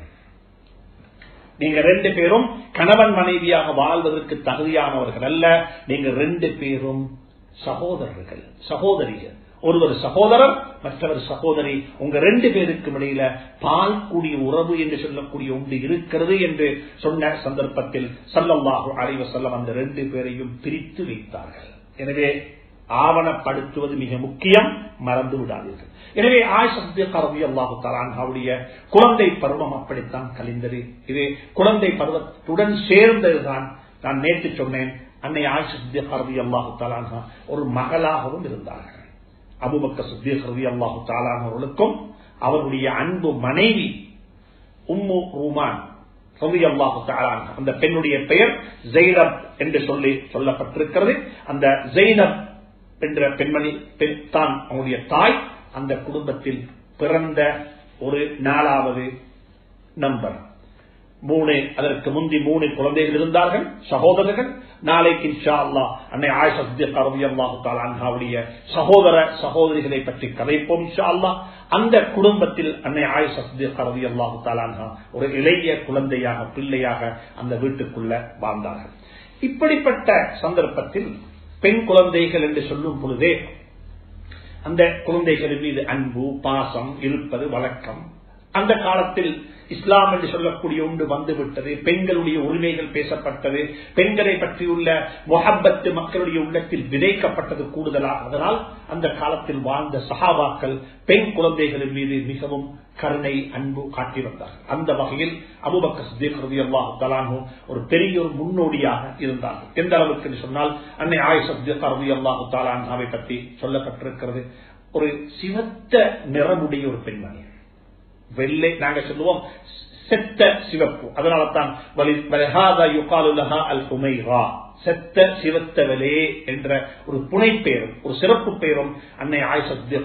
நீங்க ரெண்டு பேரும் கணவன் மனைவியாக வாழ்வதற்கு தகுதியானவர்கள் அல்ல நீங்க ரெண்டு பேரும் சகோதரர்கள் சகோதரிகள் ஒருவர் சகோதரர் மற்றவர் சகோதரி உங்க ரெண்டு பேருக்கும் இடையில பால் கூடிய உறவு என்று சொல்லக்கூடிய ஒன்று இருக்கிறது என்று சொன்ன சந்தர்ப்பத்தில் சல்லல்லாஹு அலைவ செல்லம் அந்த ரெண்டு பேரையும் பிரித்து வைத்தார்கள் எனவே ஆவணப்படுத்துவது மிக முக்கியம் மறந்து விடாதீர்கள் எனவே ஆயுஷி அல்லாஹு தலான்ஹாவுடைய குழந்தை பருவம் அப்படித்தான் கழிந்தது இது குழந்தை பருவத்துடன் சேர்ந்ததுதான் நான் நேற்று சொன்னேன் அன்னை ஆயுஷி அல்லாஹு தலான்ஹா ஒரு மகளாகவும் இருந்தார்கள் அபுபக்க சுத்தீக் ரவி அல்லாஹு தாலானவர்களுக்கும் அவருடைய அன்பு மனைவி உம்மு ரூமான் ரவி அல்லாஹு தாலான் அந்த பெண்ணுடைய பெயர் ஜெய்னப் என்று சொல்லி சொல்லப்பட்டிருக்கிறது அந்த ஜெய்னப் என்ற பெண்மணி தான் அவனுடைய தாய் அந்த குடும்பத்தில் பிறந்த ஒரு நாலாவது நம்பர் மூணு அதற்கு முந்தி மூணு குழந்தைகள் இருந்தார்கள் சகோதரர்கள் நாளைக்கு இன்ஷா அல்லா அன்னை ஆயுடைய சகோதர சகோதரிகளை பற்றி கதைப்போம் இன்ஷா அல்லா அந்த குடும்பத்தில் அன்னை ஆயுஷி அல்லாஹு தாலான்ஹா ஒரு இளைய குழந்தையாக பிள்ளையாக அந்த வீட்டுக்குள்ள வாழ்ந்தார்கள் இப்படிப்பட்ட சந்தர்ப்பத்தில் பெண் குழந்தைகள் என்று சொல்லும் பொழுதே அந்த குழந்தைகளின் மீது அன்பு பாசம் இருப்பது வழக்கம் அந்த காலத்தில் இஸ்லாம் என்று சொல்லக்கூடிய ஒன்று வந்துவிட்டது பெண்களுடைய உரிமைகள் பேசப்பட்டது பெண்களை பற்றியுள்ள மொஹப்பத்து மக்களுடைய உள்ளத்தில் விதைக்கப்பட்டது கூடுதலாக அதனால் அந்த காலத்தில் வாழ்ந்த சஹாபாக்கள் பெண் குழந்தைகளின் மீது மிகவும் கருணை அன்பு காட்டி வந்தார்கள் அந்த வகையில் அபுபக்க சித்திகலாஹு ஒரு பெரிய ஒரு முன்னோடியாக இருந்தார்கள் எந்த அளவுக்கு சொன்னால் அன்னை ஆயுஷி அல்லாஹு தாலான்ஹாவை பற்றி சொல்லப்பட்டிருக்கிறது ஒரு சிவத்த நிறமுடைய ஒரு பெண்மணி வெள்ளை நாங்க சொல்லுவோம் செத்த சிவப்பு அதனால தான் செத்த சிவத்தவலே என்ற ஒரு புனை பெயரும் ஒரு சிறப்பு பெயரும் அன்னை ஆயுஷி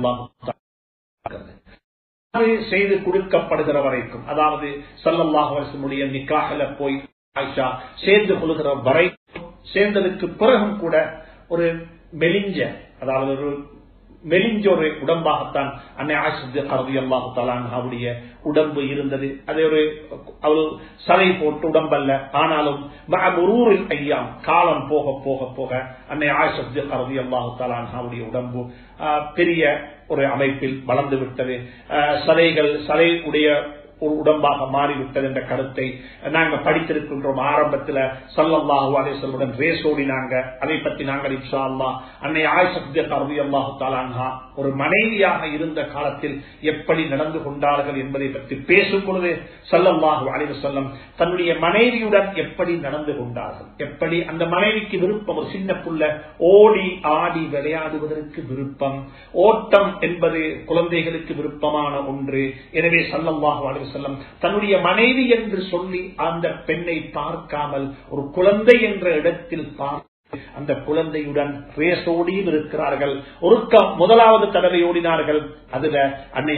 செய்து கொடுக்கப்படுகிற வரைக்கும் அதாவது சல்லல்லாஹ் வருஷனுடைய நிக்காகல போய் ஆயிஷா சேர்ந்து கொள்கிற வரை சேர்ந்ததுக்கு பிறகும் கூட ஒரு மெலிஞ்ச அதாவது ஒரு மெலிஞ்ச ஒரு உடம்பாகத்தான் அன்னை ஆசிரியர் கருதி அல்லாஹு தலான்ஹாவுடைய உடம்பு இருந்தது அதே ஒரு அவள் சலை போட்டு உடம்பல்ல ஆனாலும் ஊரில் ஐயாம் காலம் போக போக போக அன்னை ஆசிரியர் கருதி அல்லாஹு தலான்ஹாவுடைய உடம்பு பெரிய ஒரு அமைப்பில் வளர்ந்து விட்டது சலைகள் சலை உடைய ஒரு உடம்பாக மாறிவிட்டது என்ற கருத்தை நாங்கள் படித்திருக்கின்றோம் ஆரம்பத்தில் சல்லல்லாஹு அலேசல்லுடன் ரேசோடினாங்க அதை பற்றி நாங்கள் இன்ஷா அல்லா அன்னை ஆய்சப்த கருவி அல்லாஹு தாலான்ஹா ஒரு மனைவியாக இருந்த காலத்தில் எப்படி நடந்து கொண்டார்கள் என்பதை பற்றி பேசும் பொழுது சல்லல்லாஹு அலைவு செல்லம் தன்னுடைய மனைவியுடன் எப்படி நடந்து கொண்டார்கள் எப்படி அந்த மனைவிக்கு விருப்பம் ஒரு சின்ன புள்ள ஓடி ஆடி விளையாடுவதற்கு விருப்பம் ஓட்டம் என்பது குழந்தைகளுக்கு விருப்பமான ஒன்று எனவே சல்லல்லாஹு அலைவு செல்லம் தன்னுடைய மனைவி என்று சொல்லி அந்த பெண்ணை பார்க்காமல் ஒரு குழந்தை என்ற இடத்தில் பார்த்து அந்த குழந்தையுடன் ரேசோடியும் இருக்கிறார்கள் ஒரு முதலாவது தடவை ஓடினார்கள் அதுல அன்னை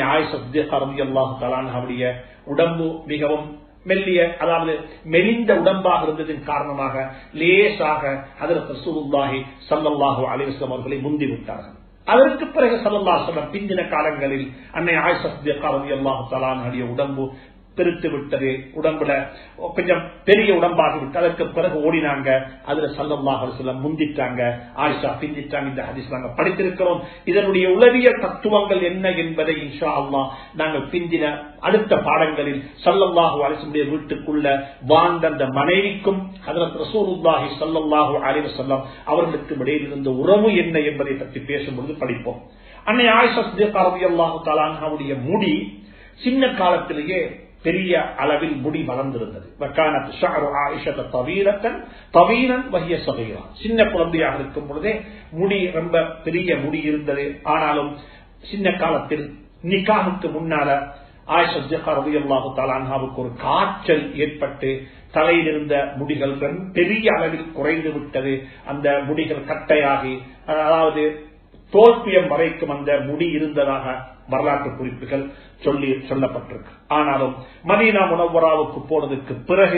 ஆயுஷ் உடம்பு மிகவும் மெல்லிய அதாவது மெலிந்த உடம்பாக இருந்ததின் காரணமாக லேசாக அதற்கு சூருல்லாஹி சல்லல்லாஹு அலிவஸ்லம் அவர்களை முந்தி விட்டார்கள் அதற்கு பிறகு சல்லல்லா சொல்லம் பிந்தின காலங்களில் அன்னை ஆயுஷி அல்லாஹு தலானுடைய உடம்பு பெருத்து விட்டது உடம்புல கொஞ்சம் பெரிய உடம்பாகி விட்டு அதற்கு பிறகு ஓடினாங்க அதுல சல்லல்லாஹு சொல்ல முந்திட்டாங்க ஆயிஷா பிந்திட்டாங்க இந்த ஹதீஸ் நாங்க படித்திருக்கிறோம் இதனுடைய உளவிய தத்துவங்கள் என்ன என்பதை இன்ஷா அல்லாஹ் நாங்கள் பிந்தின அடுத்த பாடங்களில் சல்லல்லாஹு அலிசமுடைய வீட்டுக்குள்ள வாழ்ந்த அந்த மனைவிக்கும் ஹதரத் ரசூலுல்லாஹி சல்லல்லாஹு அலைஹி வஸல்லம் அவர்களுக்கு இடையில் இருந்த உறவு என்ன என்பதை பற்றி பேசும்பொழுது படிப்போம் அன்னை ஆயிஷா சித்திகா ரலியல்லாஹு தஆலா அன்ஹாவுடைய முடி சின்ன காலத்திலேயே பெரிய அளவில் முடி வளர்ந்திருந்தது வக்கானத் ஷஅரு ஆயிஷத தவீலத்தன் தவீலன் வஹிய சகீரா சின்ன குழந்தையாக இருக்கும் பொழுதே முடி ரொம்ப பெரிய முடி இருந்தது ஆனாலும் சின்ன காலத்தில் நிக்காவுக்கு முன்னால ஆயிஷா சித்திகா ரலியல்லாஹு தஆலா அன்ஹாவுக்கு ஒரு காய்ச்சல் ஏற்பட்டு தலையில் இருந்த முடிகள் பெரிய அளவில் குறைந்து விட்டது அந்த முடிகள் கட்டையாகி அதாவது தோல்பியம் வரைக்கும் அந்த முடி இருந்ததாக வரலாற்று குறிப்புகள் சொல்லி சொல்லப்பட்டிருக்கு ஆனாலும் மதீனா முனவராவுக்கு போனதுக்கு பிறகு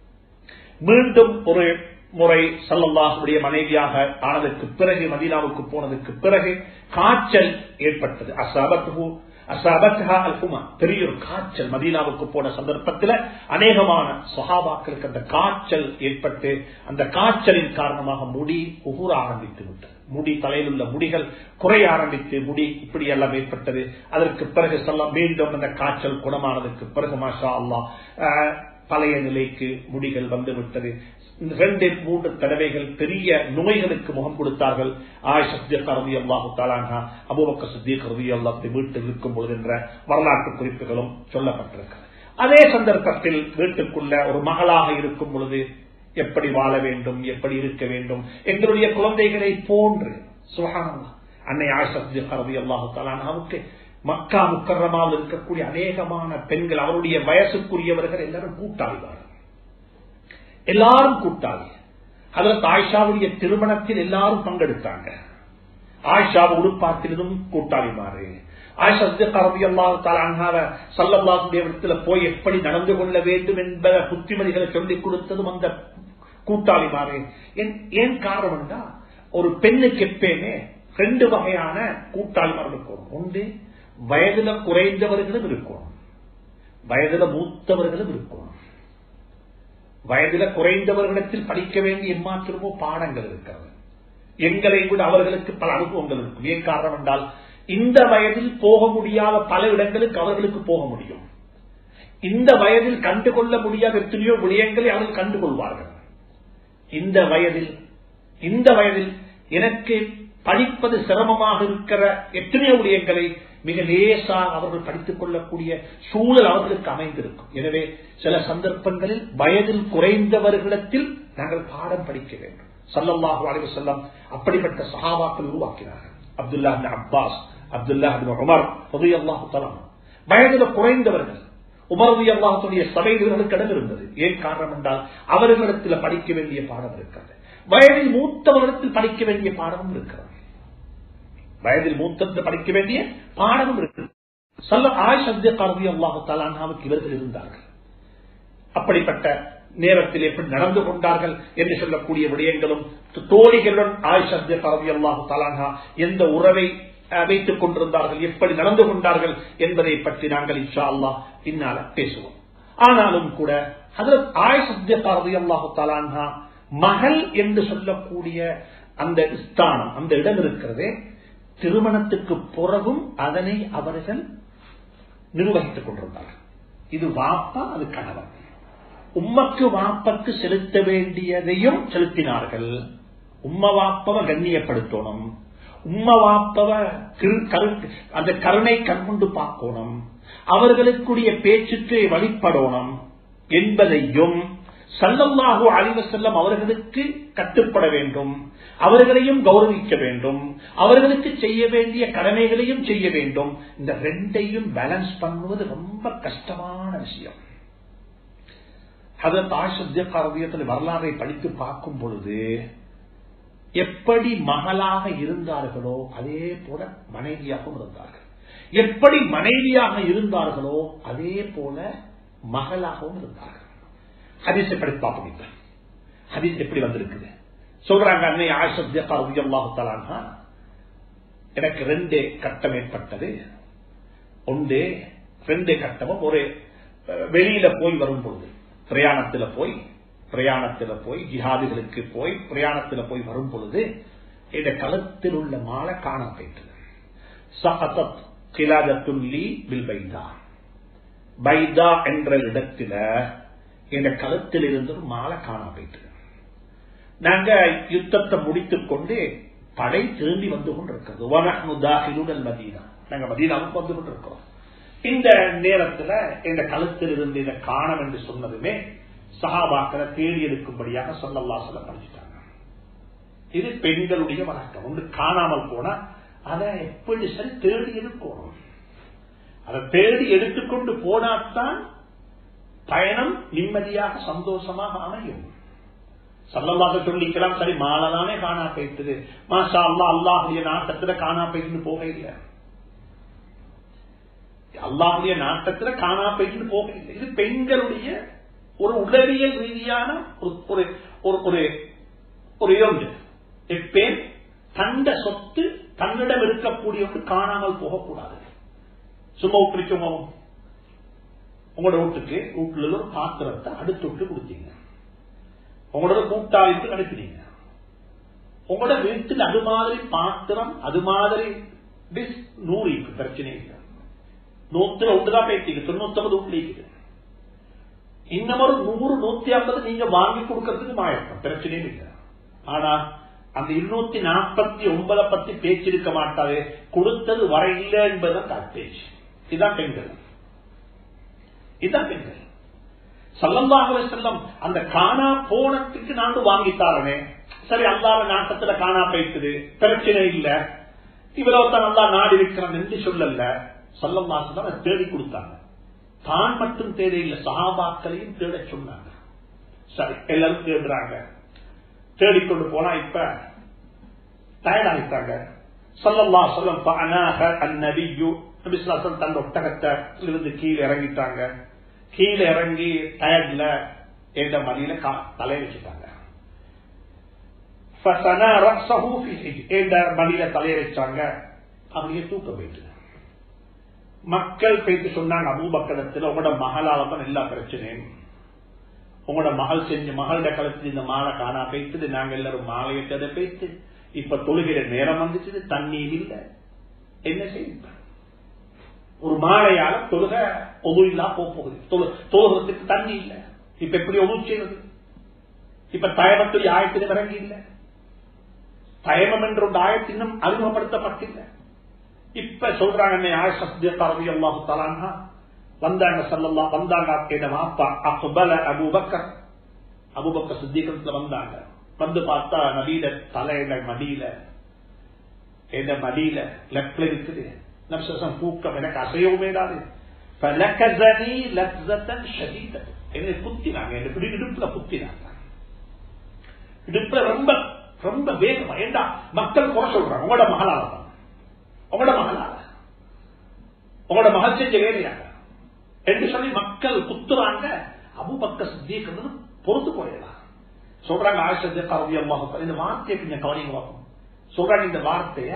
மீண்டும் ஒரு முறை சல்லல்லாஹுடைய மனைவியாக ஆனதுக்கு பிறகு மதீனாவுக்கு போனதுக்கு பிறகு காய்ச்சல் ஏற்பட்டது அசாபத்து அசாபத்ஹா அல்குமா பெரிய ஒரு காய்ச்சல் மதீனாவுக்கு போன சந்தர்ப்பத்தில் அநேகமான சஹாபாக்களுக்கு அந்த காய்ச்சல் ஏற்பட்டு அந்த காய்ச்சலின் காரணமாக முடி உகுர ஆரம்பித்து விட்டது முடி தலையில் உள்ள முடிகள் குறைய ஆரம்பித்து முடி இப்படி எல்லாம் ஏற்பட்டது அதற்கு பிறகு சொல்ல மீண்டும் அந்த காய்ச்சல் குணமானதுக்கு பிறகு மாஷா அல்லா பழைய நிலைக்கு முடிகள் வந்து விட்டது ரெண்டு மூன்று தடவைகள் பெரிய நோய்களுக்கு முகம் கொடுத்தார்கள் ஆய் சத்தியக் அறுதி அல்லாஹு தாலானா அபுபக்க சத்தியக் அறுதி அல்லாஹ் வீட்டில் இருக்கும் பொழுது என்ற வரலாற்று குறிப்புகளும் சொல்லப்பட்டிருக்கிறது அதே சந்தர்ப்பத்தில் வீட்டுக்குள்ள ஒரு மகளாக இருக்கும் பொழுது எப்படி வாழ வேண்டும் எப்படி இருக்க வேண்டும் எங்களுடைய குழந்தைகளை போன்று சுகானந்தா அன்னை ஆசப்தி அறுதி அல்லாஹு தாலானாவுக்கு மக்கா முக்கரமாவில் இருக்கக்கூடிய அநேகமான பெண்கள் அவருடைய வயசுக்குரியவர்கள் எல்லாரும் கூட்டாளிவார்கள் எல்லாரும் கூட்டாளி அதில் ஆயிஷாவுடைய திருமணத்தில் எல்லாரும் பங்கெடுத்தாங்க ஆயிஷாவை உடுப்பாத்திலும் கூட்டாளி மாறு இடத்துல போய் எப்படி நடந்து கொள்ள வேண்டும் என்பத புத்திமதிகளை சொல்லிக் கொடுத்ததும் அந்த கூட்டாளி மாறு ஏன் காரணம் ஒரு பெண்ணுக்கு எப்பயுமே ரெண்டு வகையான கூட்டாளிமார் இருக்கும் ஒன்று வயதுல குறைந்தவர்களும் இருக்கும் வயதுல மூத்தவர்களும் இருக்கும் வயதுல குறைந்தவர்களிடத்தில் படிக்க வேண்டிய எம்மாத்திரமோ பாடங்கள் இருக்கிறது எங்களை விட அவர்களுக்கு பல அனுபவங்கள் இருக்கும் ஏன் காரணம் என்றால் இந்த வயதில் போக முடியாத பல இடங்களுக்கு அவர்களுக்கு போக முடியும் இந்த வயதில் கண்டுகொள்ள முடியாத எத்தனையோ விடயங்களை அவர்கள் கண்டுகொள்வார்கள் இந்த வயதில் இந்த வயதில் எனக்கு படிப்பது சிரமமாக இருக்கிற எத்தனையோ விடயங்களை மிக லேசாக அவர்கள் படித்துக் கொள்ளக்கூடிய சூழல் அவர்களுக்கு அமைந்திருக்கும் எனவே சில சந்தர்ப்பங்களில் வயதில் குறைந்தவர்களிடத்தில் நாங்கள் பாடம் படிக்க வேண்டும் சல்லல்லாஹு அலைவு செல்லம் அப்படிப்பட்ட சகாபாக்கள் உருவாக்கினார்கள் அப்துல்லா அப்பாஸ் அப்துல்லா உமர் அல்லாஹு தலாம் வயதில் குறைந்தவர்கள் உமரது அல்லாஹுடைய சபைகளுக்கு இடம் இருந்தது ஏன் காரணம் என்றால் அவர்களிடத்தில் படிக்க வேண்டிய பாடம் இருக்கிறது வயதில் மூத்தவரிடத்தில் படிக்க வேண்டிய பாடமும் இருக்கிறது வயதில் மூத்தத்தில் படிக்க வேண்டிய பாடமும் இருக்கு சொல்ல ஆய் சத்திய கருதி அல்லாஹு தலானாவுக்கு இவர்கள் இருந்தார்கள் அப்படிப்பட்ட நேரத்தில் எப்படி நடந்து கொண்டார்கள் என்று சொல்லக்கூடிய விடயங்களும் தோழிகளுடன் ஆய் சத்திய கருதி அல்லாஹு தலானா எந்த உறவை வைத்துக் கொண்டிருந்தார்கள் எப்படி நடந்து கொண்டார்கள் என்பதை பற்றி நாங்கள் இன்ஷா அல்லா பின்னால பேசுவோம் ஆனாலும் கூட அதற்கு ஆய் சத்திய கருதி அல்லாஹு தலானா மகள் என்று சொல்லக்கூடிய அந்த ஸ்தானம் அந்த இடம் இருக்கிறதே திருமணத்துக்கு பிறகும் அதனை அவர்கள் நிர்வகித்துக் கொண்டிருந்தார்கள் இது வாப்பா அது கணவன் உம்மக்கு வாப்பக்கு செலுத்த வேண்டியதையும் செலுத்தினார்கள் உம்ம வாப்பவ கண்ணியப்படுத்தணும் உம்ம வாப்பவ அந்த கருணை கண்கொண்டு பார்க்கணும் அவர்களுக்குரிய பேச்சுக்கு வழிபடணும் என்பதையும் சல்லல்லாஹு அழிவு செல்லம் அவர்களுக்கு கட்டுப்பட வேண்டும் அவர்களையும் கௌரவிக்க வேண்டும் அவர்களுக்கு செய்ய வேண்டிய கடமைகளையும் செய்ய வேண்டும் இந்த ரெண்டையும் பேலன்ஸ் பண்ணுவது ரொம்ப கஷ்டமான விஷயம் அதற்கு ஆசிரியத்தில் வரலாறை படித்து பார்க்கும் பொழுது எப்படி மகளாக இருந்தார்களோ அதே போல மனைவியாகவும் இருந்தார்கள் எப்படி மனைவியாக இருந்தார்களோ அதே போல மகளாகவும் இருந்தார்கள் ஹதீஸை படித்து பார்ப்போம் இப்ப ஹதீஸ் எப்படி வந்திருக்குது சொல்றாங்க அன்னை ஆஷப்தியாஹாலா எனக்கு ரெண்டு கட்டம் ஏற்பட்டது ஒன்று ரெண்டு கட்டமும் ஒரு அஹ், வெளியில போய் வரும் பொழுது பிரயாணத்துல போய் பிரயாணத்துல போய் ஜிஹாதுகளுக்கு போய் பிரயாணத்துல போய் வரும் பொழுது இந்த களத்தில் உள்ள மாலை காண போயிட்டது சஹதத் கிலாதத்துல்லி பில் பைதா பைதா என்ற இடத்துல இந்த களத்தில் இருந்து ஒரு மாலை காண போயிட்டது நாங்க யுத்தத்தை முடித்துக் கொண்டு படை திரும்பி வந்து கொண்டிருக்கிறது வனஹ்னு தாஹிலுல் மதீனா நாங்க மதீனாவுக்கு வந்து கொண்டிருக்கிறோம் இந்த நேரத்துல இந்த களத்தில் இருந்து இதை காணம் என்று சொன்னதுமே சஹாபாக்களை தேடி எடுக்கும்படியாக சொல்லல்லா சொல்ல படிச்சுட்டாங்க இது பெண்களுடைய வழக்கம் ஒன்று காணாமல் போனா அதை எப்படி சரி தேடி எடுக்கணும் அதை தேடி எடுத்துக்கொண்டு போனாத்தான் பயணம் நிம்மதியாக சந்தோஷமாக அமையும் சல்லல்லாக சொல்லிக்கலாம் சரி மாலதானே காணா போயிட்டது மாஷா அல்லா அல்லாஹுடைய நாட்டத்துல காணா போயிட்டு போக இல்லை அல்லாஹுடைய நாட்டத்துல காணா போயிட்டு போக இல்லை இது பெண்களுடைய ஒரு உளவியல் ரீதியான ஒரு- ஒரு ஒரு- ஒரு ஒரு யோண்டு எப்பேன் தண்ட சொத்து தன்னிடம் இருக்கக்கூடிய ஒன்று காணாமல் போகக்கூடாது சும்மா விட்டுருச்சோம் உங்களோட வீட்டுக்கு வீட்டுல ஒரு பாத்திரத்தை அடுத்து விட்டு கொடுத்தீங்க உங்களோட கூட்டாளிக்கு அனுப்பினீங்க உங்களோட வீட்டில் அது மாதிரி பாத்திரம் அது மாதிரி டிஷ் நூறு இருக்கு பிரச்சனை இல்லை நூத்துல ஒன்றுதான் பேசிக்கு தொண்ணூத்தி ஐம்பது வீட்டுல இருக்குது இன்னும் ஒரு நூறு நூத்தி ஐம்பது நீங்க வாங்கி கொடுக்கறதுக்கு மாயக்கம் பிரச்சனையும் இல்லை ஆனா அந்த இருநூத்தி நாற்பத்தி ஒன்பதை பத்தி பேச்சிருக்க மாட்டாது கொடுத்தது வர இல்லை என்பதுதான் தாற்பேச்சு இதுதான் பெண்கள் இதுதான் பெண்கள் சல்லல்லாஹுவே செல்லம் அந்த காணா போனத்துக்கு நாண்டு வாங்கித்தாரனே சரி அல்லாத நாட்டத்துல காணா போயிட்டுது பிரச்சனை இல்ல இவ்வளவு தான் அல்லா நாடு இருக்கிறான் என்று சொல்லல சல்லல்லாஹு தான் தேடி கொடுத்தாங்க தான் மட்டும் தேவையில்லை சஹாபாக்களையும் தேட சொன்னாங்க சரி எல்லாரும் தேடுறாங்க தேடிக்கொண்டு போனா இப்ப டயர்ட் ஆகிட்டாங்க சல்லல்லா சொல்லம் அந்நபியு நபிஸ்லாசன் தன் ஒட்டகத்தை இருந்து கீழே இறங்கிட்டாங்க கீழே இறங்கி டயர்ட்ல எந்த மடியில கா- தலையை வச்சுட்டாங்க ஃபசனா ரஸஹு ஃபீ ஹிஜ். எந்த மடியில தலையை வச்சாங்க அப்படியே தூக்க போயிட்டு மக்கள் போயிட்டு சொன்னாங்க அபூபக்கரத்துல உங்களோட மகளால தான் எல்லா பிரச்சனையும் உங்களோட மகள் செஞ்ச மகளோட கழுத்துல இந்த மாலை காணா போயிட்டு நாங்க எல்லாரும் மாலையை தேட போயிட்டு இப்ப தொழுகிற நேரம் வந்துச்சு தண்ணீர் இல்ல என்ன செய்யும் ஒரு மாலையால தொழுக ஒது இல்லா போக போகுது தொழு- தொழுகிறதுக்கு தண்ணி இல்ல இப்ப எப்படி ஒது செய்வது இப்ப தயமத்துடைய ஆயத்திலும் இறங்கி இல்ல தயமம் என்ற ஒரு ஆயத்து இன்னும் அறிமுகப்படுத்தப்பட்டில்லை இப்ப சொல்றாங்க ஆயிஷி அல்லாஹு தலான்னா வந்தாங்க சல்லல்லா வந்தாங்க என்ன வாப்பா அக்பல அபூபக்கர் அபூபக்கர் சித்திகத்துல வந்தாங்க வந்து பார்த்தா நபியில தலையில மடியில என்ன மடியில லெப்ட்ல இருக்குது நப்சம் தூக்கம் எனக்கு அசையவும் மேடாது فلكزني لكزة شديدة. என்னை குத்தினாங்க என்ன பிடி இடுப்புல குத்தினாங்க இடுப்புல ரொம்ப ரொம்ப வேகமா ஏண்டா மக்கள் குறை சொல்றாங்க உங்களோட மகளால தான் உங்களோட மகளால உங்களோட மகள் செஞ்ச வேலையாக என்று சொல்லி மக்கள் குத்துறாங்க அபுபக்க சித்திக்கிறது பொறுத்து போயிடலாம் சொல்றாங்க ஆயிஷத்து கரவி அம்மா இந்த வார்த்தையை கொஞ்சம் கவனிங்க பார்ப்போம் சொல்றாங்க இந்த வார்த்தைய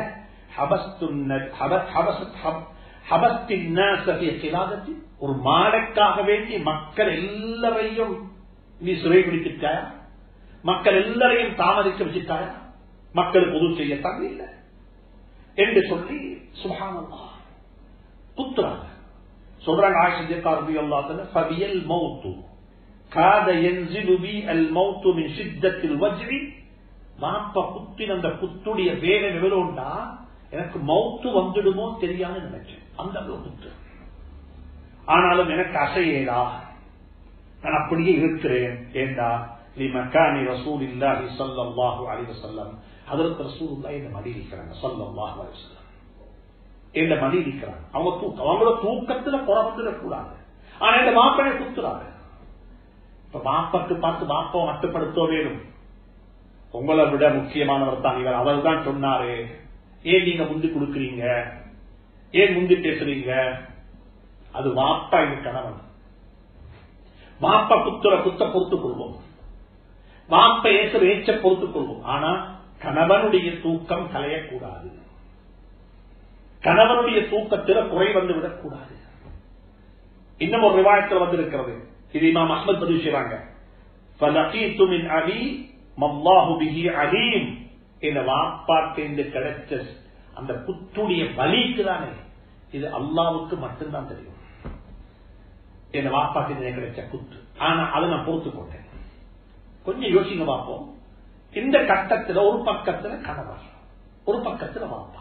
ஒரு மாடக்காக வேண்டி மக்கள் எல்லாரையும் நீ சிறை பிடிச்சிட்டாயா மக்கள் எல்லாரையும் தாமதிக்க வச்சுட்டாயா மக்களுக்கு உதவி செய்ய தகுதி இல்லை என்று சொல்லி சுகானல்லா குத்துறாங்க சொல்றாங்க ஆயிஷா ரபி அல்லாஹ் ஃபபியல் மௌத்து காத யன்சிலு பி அல் மௌத்து மின் ஷித்தத்தில் வஜ்ரி மாப்ப குத்தின் அந்த குத்துடைய வேகம் எவ்வளவுண்டா எனக்கு மௌத்து வந்துடுமோ தெரியாம நினைச்சேன் அந்த அளவு குத்து ஆனாலும் எனக்கு அசையேடா நான் அப்படியே இருக்கிறேன் ஏண்டா லி மக்கானி ரசூல் இல்லாஹி ஸல்லல்லாஹு அலைஹி வஸல்லம் ஹஜ்ரத் ரசூலுல்லாஹி இந்த மடி இருக்கிறாங்க ஸல்லல்லாஹு அலைஹி வஸல்லம் இந்த மடி இருக்கிறாங்க அவங்க தூக்கம் அவங்களோட தூக்கத்துல புறப்பட்டு கூடாது ஆனா இந்த மாப்பனை குத்துறாங்க இப்ப மாப்பக்கு பார்த்து மாப்பம் மட்டுப்படுத்த வேணும் உங்களை விட முக்கியமானவர் தான் இவர் அவர் தான் சொன்னாரு ஏன் நீங்க முந்தி கொடுக்குறீங்க ஏன் முந்தி பேசுறீங்க அது வாப்பா இது கணவன் வாப்பா குத்துற குத்த பொறுத்துக் கொள்வோம் வாப்ப ஏசுற ஏச்ச பொறுத்துக் கொள்வோம் ஆனா கணவனுடைய தூக்கம் கலையக்கூடாது கணவனுடைய தூக்கத்தில் குறை வந்து விடக்கூடாது இன்னும் ஒரு ரிவாயத்தில் வந்திருக்கிறது இது இமாம் அஹ்மத் பதிவு செய்றாங்க فَلَقِيتُ مِنْ أَبِي مَاللَّهُ بِهِ عَلِيمٌ இந்த வாப்பாட்டு கிடைச்ச அந்த குத்துடைய வலிக்கு தானே இது அல்லாவுக்கு மட்டும்தான் தெரியும் என் வாப்பாட்டு கிடைச்ச குத்து ஆனா அதை நான் பொறுத்து கொண்டேன் கொஞ்சம் யோசிங்க பார்ப்போம் இந்த கட்டத்துல ஒரு பக்கத்துல கணவர் ஒரு பக்கத்துல வாப்பா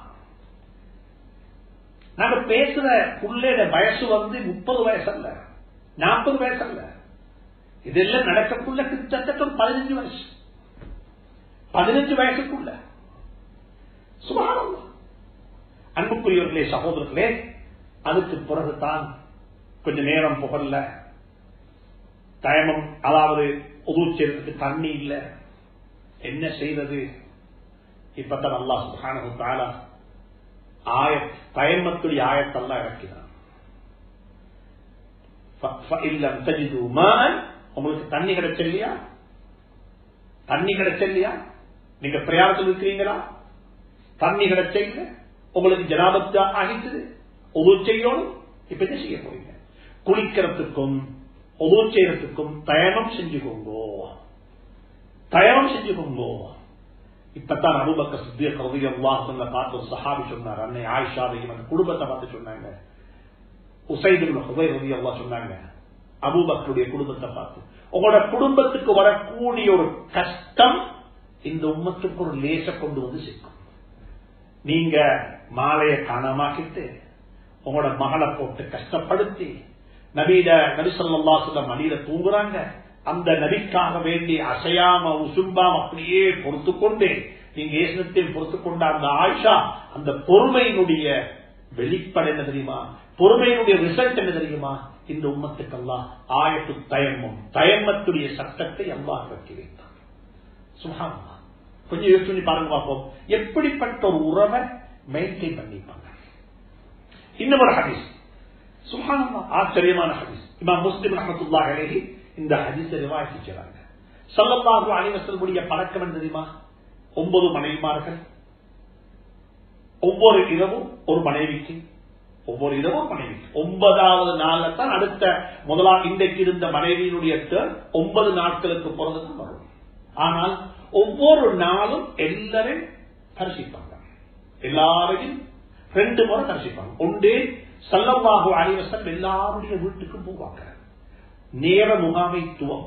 நாங்க பேசுற புள்ளைய வயசு வந்து முப்பது வயசு அல்ல நாற்பது வயசு அல்ல இதெல்லாம் நடக்கக்குள்ள கிட்டத்தட்ட ஒரு பதினஞ்சு வயசு பதினஞ்சு வயசுக்குள்ள சுமாரம் அன்புக்குரியவர்களே சகோதரர்களே அதுக்கு பிறகுதான் கொஞ்ச நேரம் புகழ்ல தயமம் அதாவது உதவுச்சேரத்துக்கு தண்ணி இல்ல என்ன செய்வது இப்பதான் அல்லா சுகானு தாலா ஆய தயமத்துடைய ஆயத்தெல்லாம் இறக்கிறான் உங்களுக்கு தண்ணி கிடைச்சல்லையா தண்ணி கிடைச்சல்லையா நீங்க பிரயாணத்தில் இருக்கிறீங்களா தண்ணி கிடைச்ச உங்களுக்கு ஜனாபத்து ஆகிட்டது ஒவ்வொரு செய்யணும் இப்ப என்ன செய்ய போறீங்க குளிக்கிறதுக்கும் ஒவ்வொரு செய்யறதுக்கும் தயமம் செஞ்சுக்கோங்கோ தயமம் செஞ்சுக்கோங்கோ இப்பதான் அபுபக்க சித்திய கருதி அல்லா சொன்ன பார்த்து ஒரு சஹாபி சொன்னார் அன்னை ஆயிஷாவையும் அந்த குடும்பத்தை பார்த்து சொன்னாங்க உசைது ஹுபை ரவி அல்லா சொன்னாங்க அபுபக்கருடைய குடும்பத்தை பார்த்து உங்களோட குடும்பத்துக்கு வரக்கூடிய ஒரு கஷ்டம் இந்த உம்மத்துக்கு ஒரு லேச கொண்டு வந்து சிக்கும் நீங்க மாலைய காணாமாக்கிட்டு உங்களோட மகளை போட்டு கஷ்டப்படுத்தி நபீட நபிசல்லா சொல்ல மடியில தூங்குறாங்க அந்த நபிக்காக வேண்டி அசையாம உசும்பாம அப்படியே பொறுத்து கொண்டு நீங்க ஏசனத்தில் பொறுத்து கொண்ட அந்த ஆயிஷா அந்த பொறுமையினுடைய வெளிப்படை என்ன தெரியுமா பொறுமையினுடைய ரிசல்ட் என்ன தெரியுமா இந்த உம்மத்துக்கெல்லாம் ஆயத்து தயமம் தயமத்துடைய சட்டத்தை அல்லாஹ் இறக்கி வைத்தான் சுகாமா கொஞ்சம் யோசனை பாருங்க பார்ப்போம் எப்படிப்பட்ட ஒரு உறவை மெயின்டைன் பண்ணிப்பாங்க இன்னும் ஒரு ஹதீஸ் சுகாமா ஆச்சரியமான ஹதீஸ் இமாம் முஸ்லிம் ரஹமத்துல்லா அழகி இந்த ஹதீஸை ரிவாய்ச்சி செய்றாங்க சல்லல்லாஹு அலிவசல்முடைய பழக்கம் என்ன தெரியுமா ஒன்பது மனைவிமார்கள் ஒவ்வொரு இரவும் ஒரு மனைவிக்கு ஒவ்வொரு இரவும் மனைவி ஒன்பதாவது நாள்ல தான் அடுத்த முதலாம் இன்றைக்கு இருந்த மனைவியினுடைய ஒன்பது நாட்களுக்கு பிறகுதான் வரும் ஆனால் ஒவ்வொரு நாளும் எல்லாரையும் தரிசிப்பாங்க எல்லாரையும் ரெண்டு முறை தரிசிப்பாங்க ஒன்றே சல்லவாகு அனைவசம் எல்லாருடைய வீட்டுக்கும் போவாங்க நேர முகாமைத்துவம்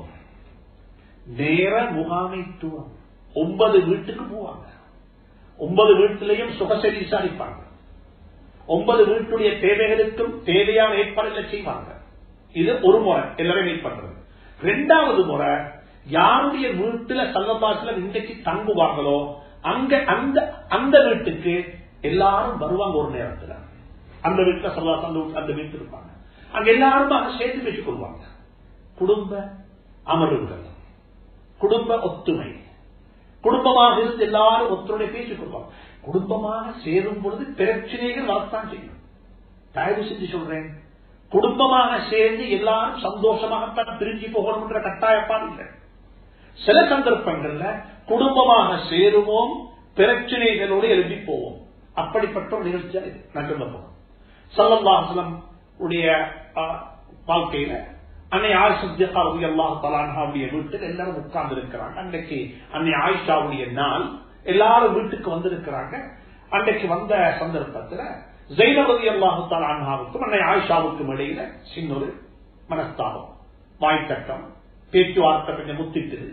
நேர முகாமைத்துவம் ஒன்பது வீட்டுக்கு போவாங்க ஒன்பது வீட்டிலையும் சுகசரி விசாரிப்பாங்க ஒன்பது வீட்டுடைய தேவைகளுக்கும் தேவையான ஏற்பாடுகளை செய்வாங்க இது ஒரு முறை எல்லாரும் வெயிட் பண்றது ரெண்டாவது முறை யாருடைய வீட்டுல சல்லபாசுல இன்றைக்கு தங்குவாங்களோ அங்க அந்த அந்த வீட்டுக்கு எல்லாரும் வருவாங்க ஒரு நேரத்துல அந்த வீட்டுல சல்லா அந்த வீட்டு இருப்பாங்க அங்க எல்லாரும் அங்க சேர்த்து பேசிக் கொள்வாங்க குடும்ப அமர்வுகள் குடும்ப ஒத்துமை குடும்பமாக இருந்து எல்லாரும் ஒத்துழைய பேசிக் கொள்வாங்க குடும்பமாக சேரும் பொழுது பிரச்சனைகள் வரத்தான் செய்யும் தயவு செஞ்சு சொல்றேன் குடும்பமாக சேர்ந்து எல்லாரும் சந்தோஷமாகத்தான் பிரிஞ்சு போகணும்ன்ற கட்டாயப்பாடு இல்லை சில சந்தர்ப்பங்கள்ல குடும்பமாக சேருவோம் பிரச்சனைகளோடு எழுதி போவோம் அப்படிப்பட்ட ஒரு நிகழ்ச்சியா இது நான் சொல்ல போறேன் சல்லல்லாஹலம் உடைய வாழ்க்கையில அன்னை ஆயிஷா அல்லாஹ் தலான்ஹாவுடைய வீட்டில் எல்லாரும் உட்கார்ந்து இருக்கிறாங்க அன்னைக்கு அன்னை ஆயிஷாவுடைய நாள் எல்லாரும் வீட்டுக்கு வந்திருக்கிறாங்க அன்றைக்கு வந்த சந்தர்ப்பத்தில் ஜெயினவதி அல்லாஹு தலான்ஹாவுக்கும் அன்னை ஆயிஷாவுக்கும் இடையில சின்னொரு மனஸ்தாபம் வாய்த்தட்டம் பேச்சுவார்த்தை கொஞ்சம் முத்திட்டது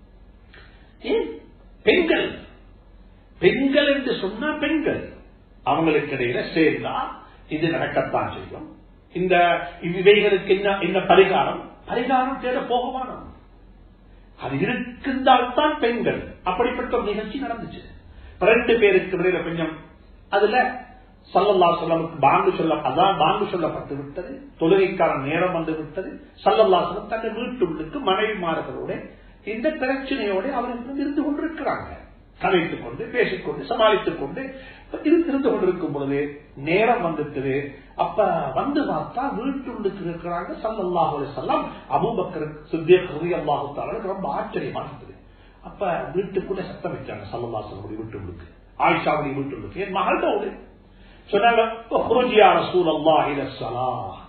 ஏன் பெண்கள் பெண்கள் என்று சொன்னா பெண்கள் அவங்களுக்கு இடையில சேர்ந்தா இது நடக்கத்தான் செய்யும் இந்த இவைகளுக்கு என்ன என்ன பரிகாரம் பரிகாரம் தேட போகமானம் அது இருக்கின்றால்தான் பெண்கள் அப்படிப்பட்ட ஒரு நிகழ்ச்சி நடந்துச்சு ரெண்டு பேருக்கு இடையில கொஞ்சம் அதுல சல்லல்லா சொல்லமுக்கு பாங்கு சொல்ல அதான் பாங்கு சொல்லப்பட்டு விட்டது தொழுகைக்கான நேரம் வந்து விட்டது சல்லல்லா சொல்லம் தன்னை வீட்டுள்ளுக்கு மனைவிமார்களோட இந்த பிரச்சனையோட அவர்கள் இருந்து கொண்டிருக்கிறாங்க கலைத்துக் கொண்டு பேசிக்கொண்டு சமாளித்துக் கொண்டு இருந்து கொண்டிருக்கும் பொழுது நேரம் வந்துட்டு அப்ப வந்து பார்த்தா வீட்டுள்ளுக்கு இருக்கிறாங்க சல்லல்லாஹு செல்லம் அபூபக்கர் சித்திய ஹரி அல்லாஹு ரொம்ப ஆச்சரியமா இருந்தது அப்ப வீட்டுக்குள்ள சத்தம் வச்சாங்க சல்லல்லா சொல்லமுடைய வீட்டுள்ளுக்கு ஆயிஷாவுடைய வீட்டுள்ளுக்கு என் மகளோடு சொன்னாங்க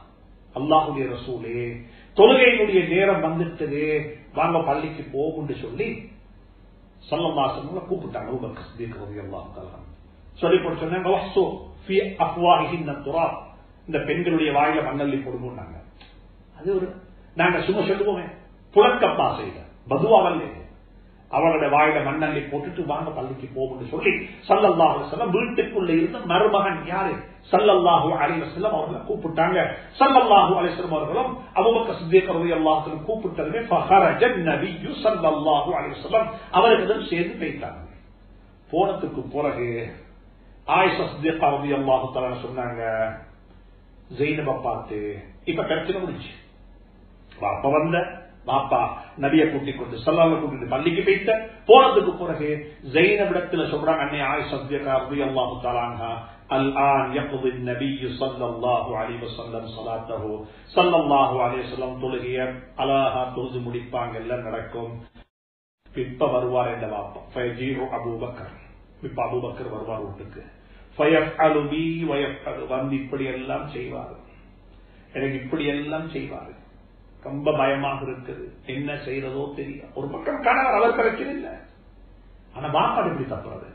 அல்லாஹுடைய ரசூலே தொழுகையினுடைய நேரம் வந்துட்டது வாங்க பள்ளிக்கு போகும்னு சொல்லி சல்லல்லாசன்ல கூப்பிட்டாங்க அபூபக்கர் சித்திக் ரலியல்லாஹு தஆலா சொல்லி போட்டு சொன்னாங்க வஹ்சு ஃபீ அஃப்வாஹிஹின் துராப் இந்த பெண்களுடைய வாயில மண்ணள்ளி போடுவோம்னாங்க அது ஒரு நாங்க சும்மா சொல்லுவோமே புழக்கப்பா செய்த பதுவாவல்ல அவர்களுடைய வாயில மண்ணள்ளி போட்டுட்டு வாங்க பள்ளிக்கு போகும்னு சொல்லி சல்லல்லாஹு செல்லம் வீட்டுக்குள்ள இருந்த மருமகன் யாரு சல்லல்லாஹு அலிவசல்லம் அவர்களை கூப்பிட்டாங்க சல்லல்லாஹு அலிஸ்லம் அவர்களும் அபுபக்க சித்திக் ரலியல்லாஹு கூப்பிட்டதுமே ஃபஹரஜன் நபியு சல்லல்லாஹு அலிவசல்லம் அவர்களுடன் சேர்ந்து போயிட்டாங்க போனதுக்கு பிறகு ஆயிஷா சித்திகா ரலியல்லாஹு தஆலா சொன்னாங்க ஜெயினப பார்த்து இப்ப பிரச்சனை முடிச்சு பாப்பா வந்த பாப்பா நபிய கூட்டிக் கொண்டு சல்லால கூட்டிட்டு பள்ளிக்கு போயிட்ட போனதுக்கு பிறகு ஜெயினபிடத்துல சொல்றாங்க அன்னை ஆயிஷா சித்திகா ரலியல்லாஹு தஆலா الآن يقضي النبي صلى الله عليه وسلم صلاته صلى الله عليه وسلم தொழுகிய அழகா தொழுது முடிப்பாங்க எல்லாம் நடக்கும் இப்ப வருவார் என்ற வாப்பா ஃபயஜீரு அபூபக்கர் இப்ப அபூபக்கர் வருவார் வீட்டுக்கு ஃபயஃஅலு பி வயஃஅலு வந்து இப்படி எல்லாம் செய்வார் எனக்கு இப்படி எல்லாம் செய்வார் ரொம்ப பயமாக இருக்குது என்ன செய்யறதோ தெரியும் ஒரு பக்கம் கணவர் அவர் பிரச்சனை இல்லை ஆனா வாப்பாடு இப்படி தப்புறது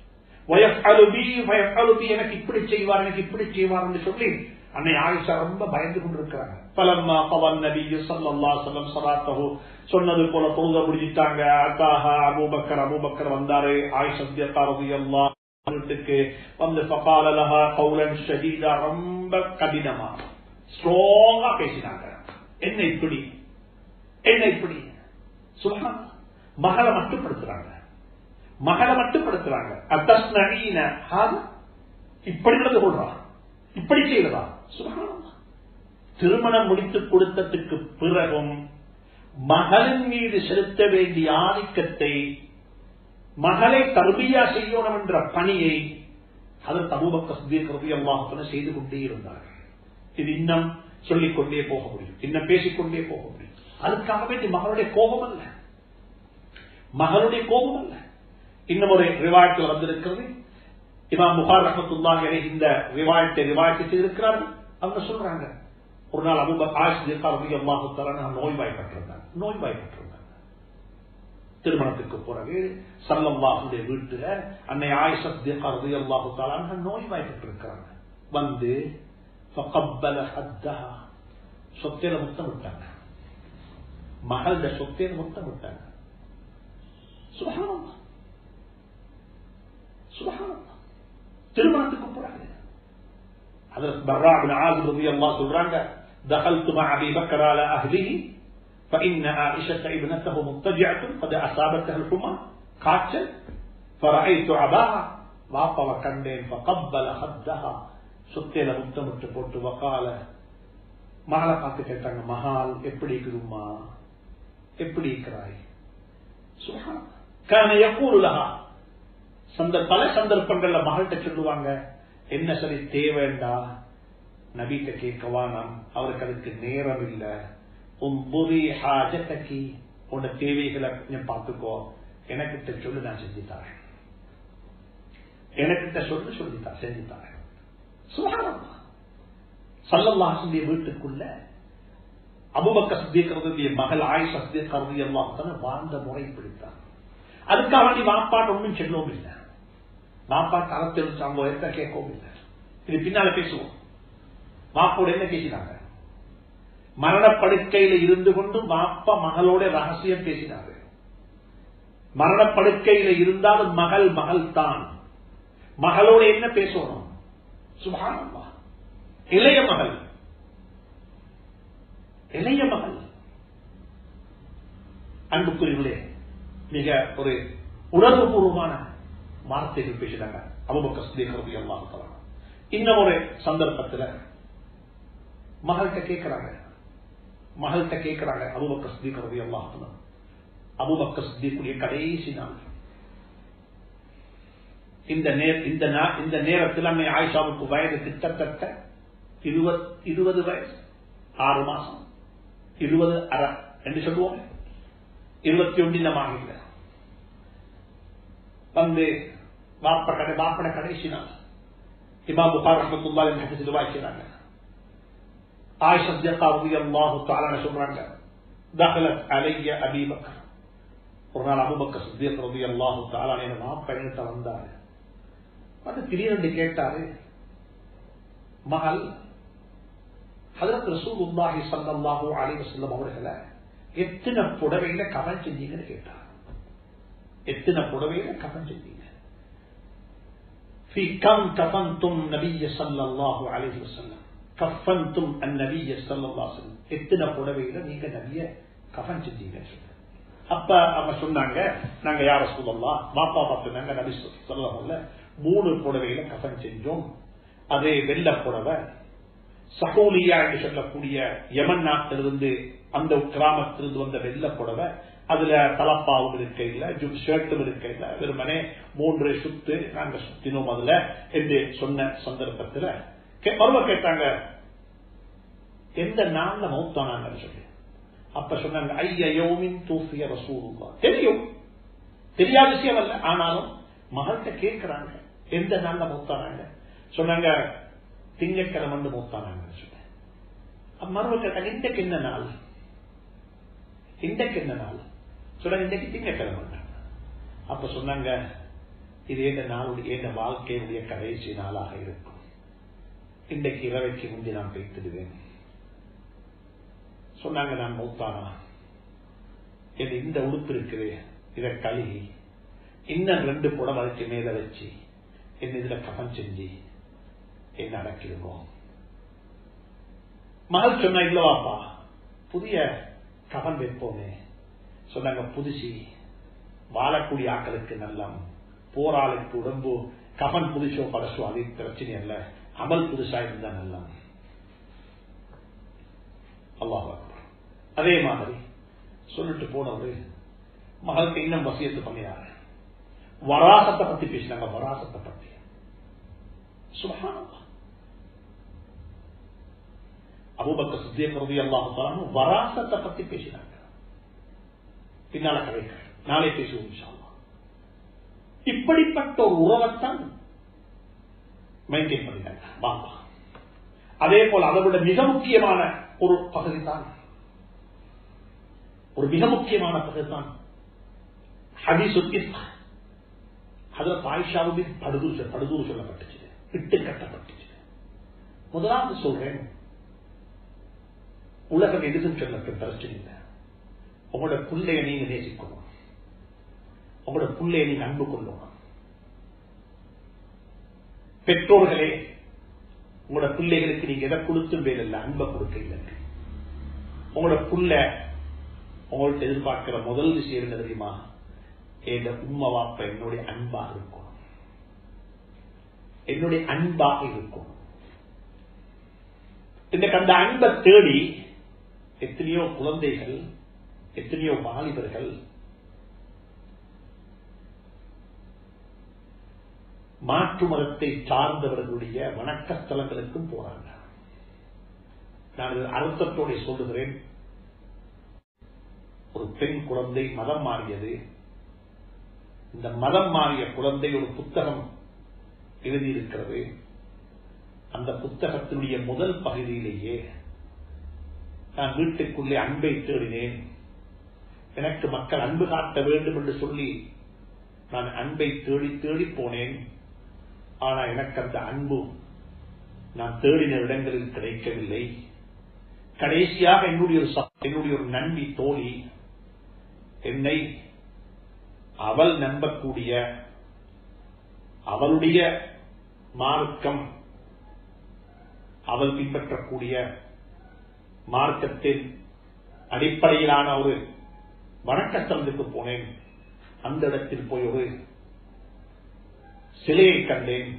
எனக்கு இப்படி செய்வார் எனக்கு இப்படி செய்வார் சொல்லி அன்னை ஆயிஷா ரொம்ப பயந்து கொண்டிருக்கிறாங்க பலம்மா பவன் நபி சல்லா சொல்லம் சலாத்தஹோ சொன்னது போல தொழுத முடிஞ்சிட்டாங்க அத்தாஹா அபூபக்கர் அபூபக்கர் வந்தாரு ஆயிஷா ரதி வீட்டுக்கு வந்து பபாலலஹா கௌலன் ஷதீதா ரொம்ப கடினமா ஸ்ட்ராங்கா பேசினாங்க என்ன இப்படி என்ன இப்படி சும்மா மகளை மட்டுப்படுத்துறாங்க மகளை மட்டுப்படுத்துறாங்க இப்படி நடந்து கொள்றான் இப்படி செய்யறதா திருமணம் முடித்து கொடுத்ததுக்கு பிறகும் மகளின் மீது செலுத்த வேண்டிய ஆதிக்கத்தை மகளை தர்பியா செய்யணும் என்ற பணியை அதற்கு அபூபக்க சுதீர் அல்லாஹன செய்து கொண்டே இருந்தார்கள் இது இன்னும் சொல்லிக் கொண்டே போக முடியும் இன்னும் பேசிக்கொண்டே போக முடியும் அதுக்காக வேண்டி மகளுடைய கோபம் அல்ல மகளுடைய கோபம் அல்ல இன்னும் ஒரு ரிவாயத்தில் வந்திருக்கிறது இமாம் புகார் ரஹத்துல்லாஹ் இந்த ரிவாயத்தை ரிவாயத்தை செய்திருக்கிறார்கள் அவங்க சொல்றாங்க ஒரு நாள் அபுப ஆசிரியர் அல்லாஹு நோய்வாய்ப்பட்டிருந்தாங்க நோய்வாய்ப்பட்டிருந்தாங்க திருமணத்துக்கு பிறகு சல்லல்லாஹுடைய வீட்டுல அன்னை ஆயிஷத்தி அல்லாஹு தாலான நோய்வாய்ப்பட்டிருக்கிறாங்க வந்து சொத்தையில முத்தம் விட்டாங்க மகள சொத்தையில முத்தம் விட்டாங்க சுபகானந்தா சுபகானந்தா திருமணத்துக்கு போறாங்க அதற்கு பர்ராபின் ஆகுபதி அம்மா சொல்றாங்க دخلت مع ابي بكر على اهله فان عائشه ابنته مضطجعه قد اصابتها الحمى காய்ச்சல் فرأيت عباها வாப்பாவ கண்டேன் فقبل خدها சுத்தையில முத்தமிட்டு போட்டு வக்கால மகளை பார்த்து கேட்டாங்க மகால் எப்படி இருக்குதுமா எப்படி இருக்கிறாய் சுகான எப்பூருலகா சந்த பல சந்தர்ப்பங்கள்ல மகள்கிட்ட சொல்லுவாங்க என்ன சரி தேவைண்டா நபிட்ட கேட்கவா நாம் அவருக்கு அதுக்கு நேரம் இல்ல உன் புரி ஹாஜத்தக்கி உன்னோட தேவைகளை கொஞ்சம் பார்த்துக்கோ எனக்கிட்ட சொல்லு நான் செஞ்சுத்தாரேன் எனக்கிட்ட சொல்லு சொல்லித்தா செஞ்சுத்தாரேன் சுகானமா சல்லல்லாஹுடைய வீட்டுக்குள்ள அபுபக்க சத்தியக்கிறதுடைய மகள் ஆய் சத்தியக்கிறது எல்லாம் வாழ்ந்த முறை பிடித்தார் அதுக்காக வேண்டி வாப்பாட்டு ஒன்றும் செல்லவும் இல்லை வாப்பாட்டு அறத்தில் சம்பவத்தை கேட்கவும் இல்லை இது பின்னால பேசுவோம் வாப்போட என்ன பேசினாங்க மரணப்படுக்கையில இருந்து கொண்டு வாப்பா மகளோட ரகசியம் பேசினாங்க மரணப்படுக்கையில இருந்தாலும் மகள் மகள் தான் மகளோட என்ன பேசணும் சுபானம்மா இளைய மகள் இளைய மகள் அன்புக்குரியவர்களே மிக ஒரு உணர்வு பூர்வமான வார்த்தைகள் பேசினாங்க அபுபக்க சுதேகரதி எல்லாம் இன்னும் ஒரு சந்தர்ப்பத்தில் மகள்கிட்ட கேட்கிறாங்க மகள்கிட்ட கேட்கிறாங்க அபுபக்க சுதீகரதி எல்லாம் அபுபக்க சுதீக்குரிய கடைசி நாள் இந்த இந்த இந்த நேரத்தில் அன்னை ஆயிஷாவுக்கு வயது கிட்டத்தட்ட இருபது வயசு ஆறு மாசம் இருபது அரை என்று சொல்லுவோம் இருபத்தி ஒன்றினமாக இல்லை வந்து வாப்ப கடை வாப்பட கடைசி நாள் இமாம் புகார் ரஹமத்துல்லாஹி ஹதீஸ் ரிவாயத் செய்றாங்க ஆயிஷா சித்திகா ரலியல்லாஹு தஆலா சொல்றாங்க தகலத் அலைய அபீ பக்கர் ஒரு நாள் அபுபக்கர் சித்திக் ரலியல்லாஹு தஆலா என்ன வாப்பா என்கிட்ட வந்தாரு வந்து திடீரென்று கேட்டாரு மகள் ஹதரத் ரசூலுல்லாஹி ஸல்லல்லாஹு அலைஹி வஸல்லம் அவர்களை எத்தனை புடவையில கவன் செஞ்சீங்கன்னு கேட்டார் எத்தனை புடவையில கவன் செஞ்சீங்க في كم كفنتم نبي صلى الله عليه وسلم كفنتم النبي صلى الله عليه وسلم எத்தனை புடவையில நீங்க நபிய கஃன் செஞ்சீங்க அப்ப அவங்க சொன்னாங்க நாங்க யார சொல்லலாம் பாப்பா பார்த்து நாங்க நபி சொல்லல மூணு புடவையில கஃன் செஞ்சோம் அதே வெள்ள புடவை சகோலியா என்று சொல்லக்கூடிய யமன் நாட்டிலிருந்து அந்த கிராமத்திலிருந்து வந்த வெள்ள புடவை அதுல தலப்பாவும் இருக்க இல்ல ஷர்ட்டும் இருக்க இல்ல வெறுமனே மூன்று சுத்து நாங்க சுத்தினோம் அதுல என்று சொன்ன சந்தர்ப்பத்துல மறுவ கேட்டாங்க எந்த நாள்ல மௌத்தானாங்கன்னு சொல்லி அப்ப சொன்னாங்க ஐயோமின் தூசிய ரசூலுல்லா தெரியும் தெரியாத விஷயம் அல்ல ஆனாலும் மகள்கிட்ட கேட்கிறாங்க எந்த நாள்ல மௌத்தானாங்க சொன்னாங்க திங்கக்கிழமை மூத்தானாங்க சொன்னேன் மறுவ கேட்டாங்க இன்றைக்கு என்ன நாள் இன்றைக்கு என்ன நாள் சொன்னாங்க இன்றைக்கு திங்கக்கிழமை அப்ப சொன்னாங்க இது எந்த நாளுடைய எந்த வாழ்க்கையுடைய கடைசி நாளாக இருக்கும் இன்றைக்கு இரவைக்கு முந்தி நான் பேத்திடுவேன் சொன்னாங்க நான் மௌத்தானா என் இந்த உடுப்பு இருக்குது இதை கழுகி இன்னும் ரெண்டு புடம் அதுக்கு மேல வச்சு என்ன இதுல கபன் செஞ்சு என்ன அடக்கிடுவோம் மகள் சொன்ன இல்லவாப்பா புதிய கவன் வைப்போமே சொன்னாங்க புதுசி வாழக்கூடிய ஆக்களுக்கு நல்லம் போராளுக்கு உடம்பு கவன் புதுசோ பழசோ அது பிரச்சனை அல்ல அமல் புதுசா இருந்தா நல்லம் அல்லாஹ் அதே மாதிரி சொல்லிட்டு போனவரு மகளுக்கு இன்னும் வசியத்து பண்ணினாரு வராசத்தை பத்தி பேசினாங்க வராசத்தை பத்தி சுபஹானல்லாஹ் அபுபக்க சித்தியக்கருதி அல்லாஹு வராசத்தை பத்தி பேசினாங்க பின்னால கதைகள் நாளை பேசுவோம் இப்படிப்பட்ட ஒரு உறவைத்தான் மெயின்டைன் பண்ணிட்டாங்க பாபா அதே போல அதை விட மிக முக்கியமான ஒரு பகுதி தான் ஒரு மிக முக்கியமான பகுதி தான் ஹதீசுத்தின் அதில் பாய்ஷாவுக்கு படுதூர் படுதூர் சொல்லப்பட்டுச்சு இட்டு கட்டப்பட்டுச்சு முதலாவது சொல்றேன் உலகம் எதுக்கும் சொல்லட்டும் பிரச்சனை இல்லை உங்களோட பிள்ளைய நீங்க நேசிக்கணும் உங்களோட பிள்ளைய நீங்க அன்பு கொள்ளணும் பெற்றோர்களே உங்களோட பிள்ளைகளுக்கு நீங்க எதை கொடுத்தும் வேலை அன்பை கொடுக்க இல்லை உங்களோட புள்ள உங்கள்ட்ட எதிர்பார்க்கிற முதல் விஷயம் என்ன தெரியுமா என் உண்மை வாப்ப என்னுடைய அன்பாக இருக்கும் என்னுடைய அன்பாக இருக்கும் இன்றைக்கு அந்த அன்பை தேடி எத்தனையோ குழந்தைகள் எத்தனையோ வாலிபர்கள் மாற்று மதத்தை சார்ந்தவர்களுடைய வணக்கஸ்தலங்களுக்கும் போறாங்க நான் அர்த்தத்தோட சொல்லுகிறேன் ஒரு பெண் குழந்தை மதம் மாறியது இந்த மதம் மாறிய குழந்தை ஒரு புத்தகம் எழுதியிருக்கிறது அந்த புத்தகத்தினுடைய முதல் பகுதியிலேயே நான் வீட்டுக்குள்ளே அன்பை தேடினேன் எனக்கு மக்கள் அன்பு காட்ட வேண்டும் என்று சொல்லி நான் அன்பை தேடி தேடி போனேன் ஆனா எனக்கு அந்த அன்பு நான் தேடின இடங்களில் கிடைக்கவில்லை கடைசியாக என்னுடைய ஒரு என்னுடைய ஒரு நண்பி தோழி என்னை அவள் நம்பக்கூடிய அவளுடைய மார்க்கம் அவள் பின்பற்றக்கூடிய மார்க்கத்தின் அடிப்படையிலான ஒரு வணக்கத்தலத்துக்கு போனேன் அந்த இடத்தில் போய் ஒரு சிலையை கண்டேன்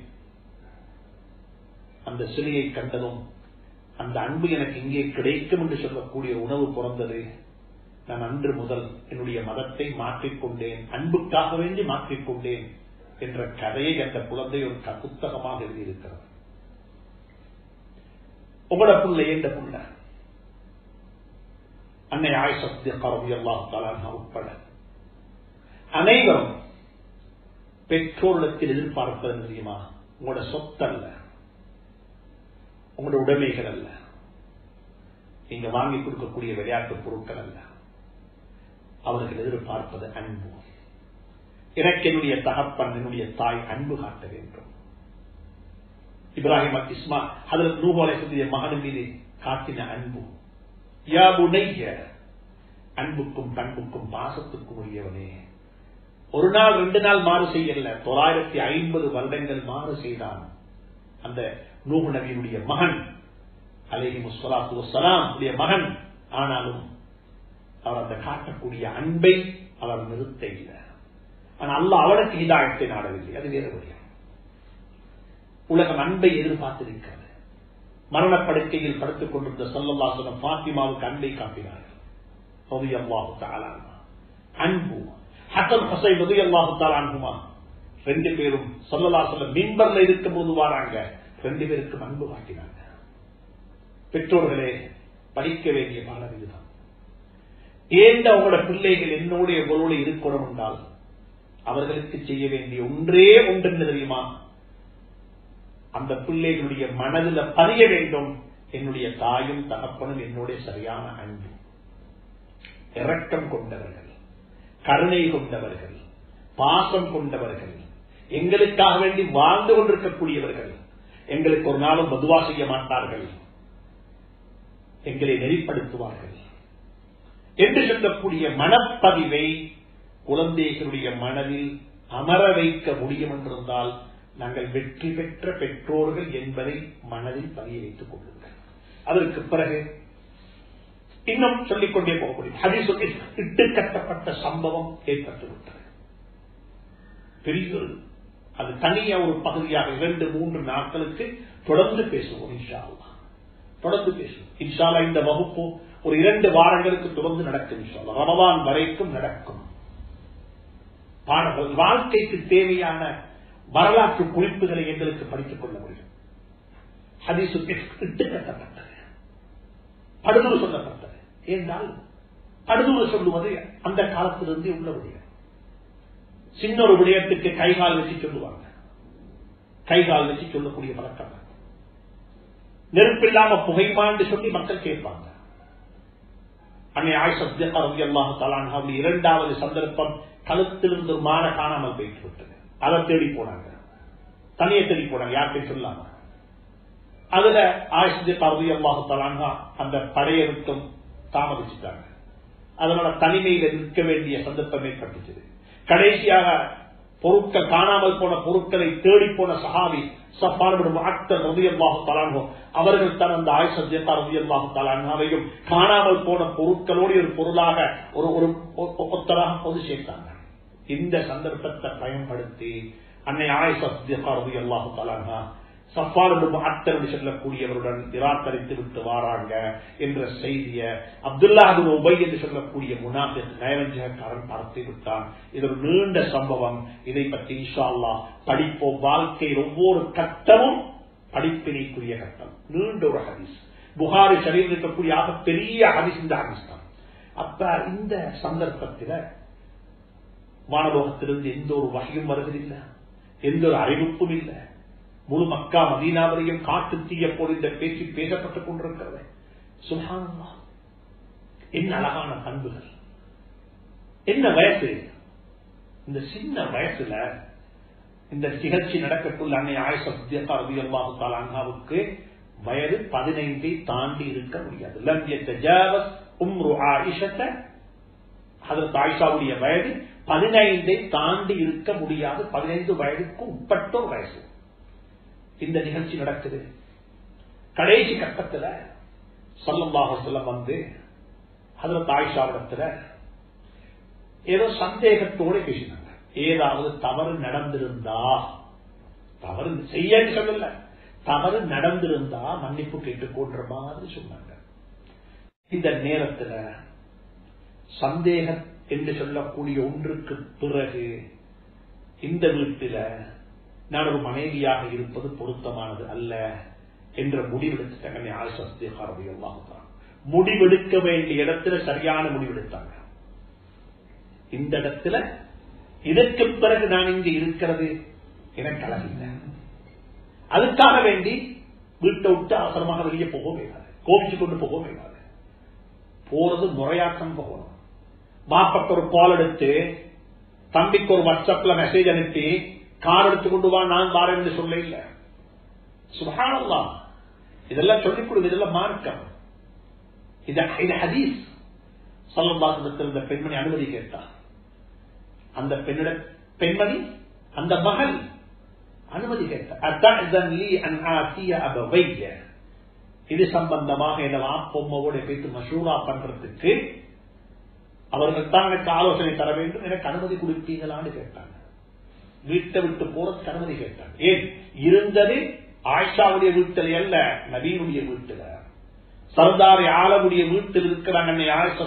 அந்த சிலையை கண்டதும் அந்த அன்பு எனக்கு இங்கே கிடைக்கும் என்று சொல்லக்கூடிய உணவு பிறந்தது நான் அன்று முதல் என்னுடைய மதத்தை மாற்றிக்கொண்டேன் அன்புக்காக வேண்டி மாற்றிக்கொண்டேன் என்ற கதையை அந்த குழந்தை ஒரு புத்தகமாக எழுதியிருக்கிறது உங்களோட புள்ள எந்த புள்ள அன்னை ஆயுசக்தி கரவி அல்லாஹ் உட்பட அனைவரும் பெற்றோரிடத்தில் எதிர்பார்ப்பது தெரியுமா உங்களோட சொத்து அல்ல உங்களோட உடைமைகள் அல்ல நீங்க வாங்கி கொடுக்கக்கூடிய விளையாட்டு பொருட்கள் அல்ல அவர்கள் எதிர்பார்ப்பது அன்பு எனக்கு என்னுடைய தகப்பன் என்னுடைய தாய் அன்பு காட்ட வேண்டும் இப்ராஹிம் இஸ்மா அதில் நூகோலை மகன் மீது காட்டின அன்பு யாபுடைய அன்புக்கும் பண்புக்கும் பாசத்துக்கும் உரியவனே ஒரு நாள் ரெண்டு நாள் மாறு செய்யல தொள்ளாயிரத்தி ஐம்பது வருடங்கள் மாறு செய்தான் அந்த நூகு நபியினுடைய மகன் அலேஹி முஸ்வலாத்து வசலாம் உடைய மகன் ஆனாலும் அவர் அந்த காட்டக்கூடிய அன்பை அவர் நிறுத்த இல்லை ஆனா அல்ல அவனுக்கு இதாயத்தை நாடவில்லை அது வேறு வழியா உலகம் அன்பை எதிர்பார்த்திருக்கிறது மரணப்படுக்கையில் படுத்துக் கொண்டிருந்த சொல்லல்லாசனம் பாத்திமாவுக்கு அன்பை காட்டினார்கள் அன்பு ஹசன் ஹசை நதி அல்லாஹு தாலான்குமா ரெண்டு பேரும் சொல்லலாசலம் மின்பர்ல இருக்கும் போது வாராங்க ரெண்டு பேருக்கும் அன்பு காட்டினாங்க பெற்றோர்களே படிக்க வேண்டிய பாடம் இதுதான் ஏந்த அவங்களோட பிள்ளைகள் என்னோட எவ்வளவு இருக்கணும் என்றால் அவர்களுக்கு செய்ய வேண்டிய ஒன்றே ஒன்று தெரியுமா அந்த பிள்ளைகளுடைய மனதில் பதிய வேண்டும் என்னுடைய தாயும் தகப்பனும் என்னுடைய சரியான அன்பு இரக்கம் கொண்டவர்கள் கருணை கொண்டவர்கள் பாசம் கொண்டவர்கள் எங்களுக்காக வேண்டி வாழ்ந்து கொண்டிருக்கக்கூடியவர்கள் எங்களுக்கு ஒரு நாளும் மதுவா செய்ய மாட்டார்கள் எங்களை நெறிப்படுத்துவார்கள் என்று சொல்லக்கூடிய மனப்பதிவை குழந்தைகளுடைய மனதில் அமர வைக்க முடியும் என்றிருந்தால் நாங்கள் வெற்றி பெற்ற பெற்றோர்கள் என்பதை மனதில் பதிய வைத்துக் கொள்ளுங்கள் அதற்கு பிறகு இன்னும் சொல்லிக்கொண்டே போக முடியும் ஹதீஸ் இட்டு கட்டப்பட்ட சம்பவம் ஏற்பட்டுவிட்டது பெரிய அது தனியா ஒரு பகுதியாக இரண்டு மூன்று நாட்களுக்கு தொடர்ந்து பேசுவோம் இன்ஷா அல்லா தொடர்ந்து பேசுவோம் இன்ஷாலா இந்த வகுப்பு ஒரு இரண்டு வாரங்களுக்கு தொடர்ந்து நடக்கும் இன்ஷால்லா ரமதான் வரைக்கும் நடக்கும் பாடங்கள் வாழ்க்கைக்கு தேவையான வரலாற்று குறிப்புகளை எங்களுக்கு படித்துக் கொள்ள முடியும் ஹதீசு இட்டு கட்டப்பட்டது படுதூறு சொல்லப்பட்டது ஏனால் படுதூறு சொல்லுவது அந்த காலத்திலிருந்தே உள்ள விடயம் சின்ன ஒரு விடயத்துக்கு கைகால் வச்சு சொல்லுவாங்க கைகால் வச்சு சொல்லக்கூடிய பழக்கம் நெருப்பில்லாம புகைமான்னு சொல்லி மக்கள் கேட்பாங்க அன்னை ஆயுஷ் இரண்டாவது சந்தர்ப்பம் கழுத்திலிருந்து மான காணாமல் போயிட்டு விட்டது அதை தேடி போனாங்க தனியை தேடி போனாங்க யார்கிட்ட சொல்லாம அதுல ஆயுஷ் கருதி அல்லாஹு தலான்ஹா அந்த படையை விட்டும் தாமதிச்சுட்டாங்க அதனால தனிமையில் நிற்க வேண்டிய சந்தர்ப்பம் ஏற்பட்டுச்சு கடைசியாக பொருட்கள் காணாமல் போன பொருட்களை தேடி போன சஹாபி அவர்கள் தான் அந்த ஆயுஷத்தையும் காணாமல் போன பொருட்களோடு ஒரு பொருளாக ஒரு ஒரு ஒத்தராக பொது சேர்த்தாங்க இந்த சந்தர்ப்பத்தை பயன்படுத்தி அன்னை ஆயுஷி அல்லாஹு தலான்ஹா சஃபாரு சொல்லக்கூடியவருடன் நிராகரித்து விட்டு வாராங்க என்ற செய்திய அப்துல்லாஹு உபை என்று சொல்லக்கூடிய முனாஃபிக் நயவஞ்சகக்காரன் பரத்தி விட்டான் இது ஒரு நீண்ட சம்பவம் இதை பற்றி இன்ஷா அல்லா படிப்போம் வாழ்க்கையில் ஒவ்வொரு கட்டமும் படிப்பினைக்குரிய கட்டம் நீண்ட ஒரு ஹதீஸ் புகாரி சரியில் இருக்கக்கூடிய ஆக பெரிய ஹதீஸ் இந்த ஹதீஸ் தான் அப்ப இந்த சந்தர்ப்பத்தில் வானலோகத்திலிருந்து எந்த ஒரு வகையும் வருவதில்லை எந்த ஒரு அறிவிப்பும் இல்லை முழு மக்கா மதீனாவரையும் காட்டு தீய போல் இந்த பேச்சு பேசப்பட்டுக் கொண்டிருக்கிறது சுகானமா என்ன அழகான பண்புகள் என்ன வயசு இந்த சின்ன வயசுல இந்த நிகழ்ச்சி நடக்கக்குள்ள அன்னை ஆயுஷாவு அண்ணாவுக்கு வயது பதினைந்தை தாண்டி இருக்க முடியாது ஆயிஷாவுடைய வயது பதினைந்தை தாண்டி இருக்க முடியாது பதினைந்து வயதுக்கு உட்பட்ட வயசு இந்த நிகழ்ச்சி நடக்குது கடைசி கட்டத்துல சொல்லமாக சொல்ல வந்து அதுல தாய்ஷாவிடத்துல ஏதோ சந்தேகத்தோட பேசினாங்க ஏதாவது தவறு நடந்திருந்தா தவறு செய்யன்னு சொல்லல தவறு நடந்திருந்தா மன்னிப்பு கேட்டுக்கொன்ற மாதிரி சொன்னாங்க இந்த நேரத்துல சந்தேகம் என்று சொல்லக்கூடிய ஒன்றுக்கு பிறகு இந்த வீட்டில நான் ஒரு மனைவியாக இருப்பது பொருத்தமானது அல்ல என்ற முடிவெடுத்துட்டாங்க ஆயுஷாரதியெல்லாம் முடிவெடுக்க வேண்டிய இடத்துல சரியான முடிவெடுத்தாங்க இந்த இடத்துல இதற்கு பிறகு நான் இங்கு இருக்கிறது எனக்கு அழகில்லை அதுக்காக வேண்டி வீட்டை விட்டு அவசரமாக வெளியே போக வேண்டாது கோபிச்சு கொண்டு போக வேண்டாது போறது முறையாக்கம் போகணும் பாப்பக்கு ஒரு கால் எடுத்து தம்பிக்கு ஒரு வாட்ஸ்அப்ல மெசேஜ் அனுப்பி கார் எடுத்து கொண்டு வா நான் வாரேன் என்று சொல்ல இல்ல சுபஹானல்லா இதெல்லாம் சொல்லிக் கொடுங்க இதெல்லாம் மார்க்கம் இது இது ஹதீஸ் சல்லல்லாஹு இந்த பெண்மணி அனுமதி கேட்டார் அந்த பெண்ணிட பெண்மணி அந்த மகள் அனுமதி கேட்டார் இது சம்பந்தமாக என்ன பொம்மாவோட பேசி மசூரா பண்றதுக்கு அவர்கள் தான் எனக்கு ஆலோசனை தர வேண்டும் எனக்கு அனுமதி கொடுப்பீங்களான்னு கேட்டாங்க வீட்டை விட்டு போறதுக்கு அனுமதி கேட்டாங்க ஏன் இருந்தது ஆயிஷாவுடைய வீட்டில் அல்ல நபீனுடைய வீட்டில் சர்தாரி ஆலமுடைய வீட்டில் இருக்கிறாங்க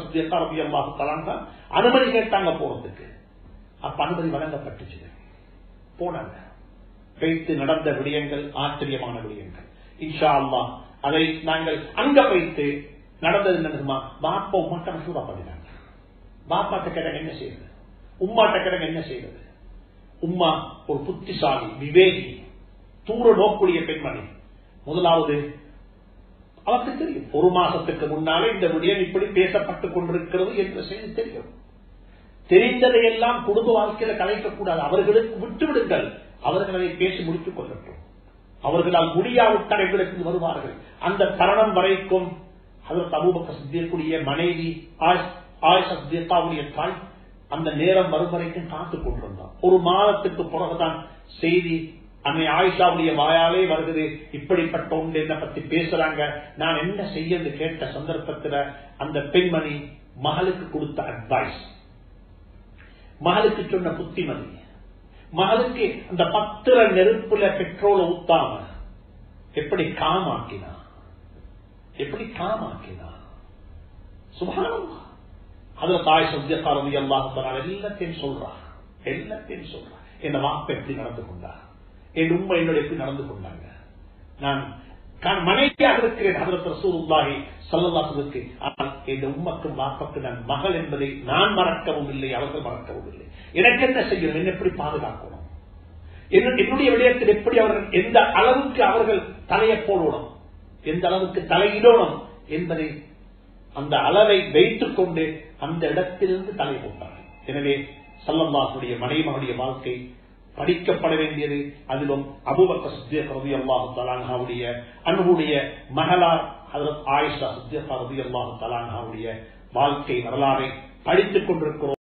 ஆயிஷா அனுமதி கேட்டாங்க போறதுக்கு அப்ப அனுமதி வழங்கப்பட்டுச்சு போனாங்க வைத்து நடந்த விடயங்கள் ஆச்சரியமான விடயங்கள் இன்ஷா அல்லா அதை நாங்கள் அங்க வைத்து நடந்தது என்ன பாப்பா உமாட்ட மசூரா பண்ணினாங்க பாப்பாட்ட கிடங்க என்ன செய்யறது உம்மாட்ட கிடங்க என்ன செய்யறது உம்மா ஒரு புத்திசாலி விவேகி தூர நோக்குடைய பெண்மணி முதலாவது அவருக்கு தெரியும் ஒரு மாசத்துக்கு முன்னாலே இந்த விடயம் இப்படி பேசப்பட்டுக் கொண்டிருக்கிறது என்ற செய்தி தெரியும் தெரிந்ததையெல்லாம் குடும்ப வாழ்க்கையில கலைக்கக்கூடாது அவர்களுக்கு விட்டு விடுங்கள் அவர்கள் அதை பேசி முடித்துக் கொள்ளட்டும் அவர்களால் முடியாவிட்டால் எங்களுக்கு வருவார்கள் அந்த தருணம் வரைக்கும் அதற்கு அபூபக்க சித்தியக்கூடிய மனைவி ஆயுடைய தாய் அந்த நேரம் வரும் வரைக்கும் காத்துக் கொண்டிருந்தார் ஒரு மாதத்துக்கு பிறகுதான் செய்தி அன்னை ஆயிஷாவுடைய வாயாலே வருகிறது இப்படிப்பட்ட ஒன்று என்ன பத்தி பேசுறாங்க நான் என்ன செய்ய கேட்ட சந்தர்ப்பத்தில் அந்த பெண்மணி மகளுக்கு கொடுத்த அட்வைஸ் மகளுக்கு சொன்ன புத்திமதி மகளுக்கு அந்த பத்திர நெருப்புல பெட்ரோல ஊத்தாம எப்படி காமாக்கினா எப்படி காமாக்கினா சுபானம் அதுல தாய் சத்தியக்காரதி அல்லாஹ் எல்லாத்தையும் சொல்றா எல்லாத்தையும் சொல்றா என் வாப்ப எப்படி நடந்து கொண்டா என் உண்மை என்னோட எப்படி நடந்து கொண்டாங்க நான் மனைவியாக இருக்கிறேன் அதற்கு ரசூலுல்லாஹி சல்லல்லாஹுக்கு ஆனால் என் உம்மக்கும் வாப்பக்கு நான் மகள் என்பதை நான் மறக்கவும் இல்லை அவர்கள் மறக்கவும் இல்லை எனக்கு என்ன செய்யணும் என்ன எப்படி பாதுகாக்கணும் என்னுடைய விடயத்தில் எப்படி அவர்கள் எந்த அளவுக்கு அவர்கள் தலையை போடணும் எந்த அளவுக்கு தலையிடணும் என்பதை அந்த அளவை வைத்துக் கொண்டு அந்த இடத்திலிருந்து தலை போட்டார்கள் எனவே சல்லல்லாஹுடைய மனைமகனுடைய வாழ்க்கை படிக்கப்பட வேண்டியது அதிலும் அபுபக்க சுத்தியகரதி அல்லாஹு தலான்ஹாவுடைய அன்புடைய மகளார் ஆயிஷா சுத்தியகரதி அல்லாஹு தலான்ஹாவுடைய வாழ்க்கை வரலாறை படித்துக் கொண்டிருக்கிறோம்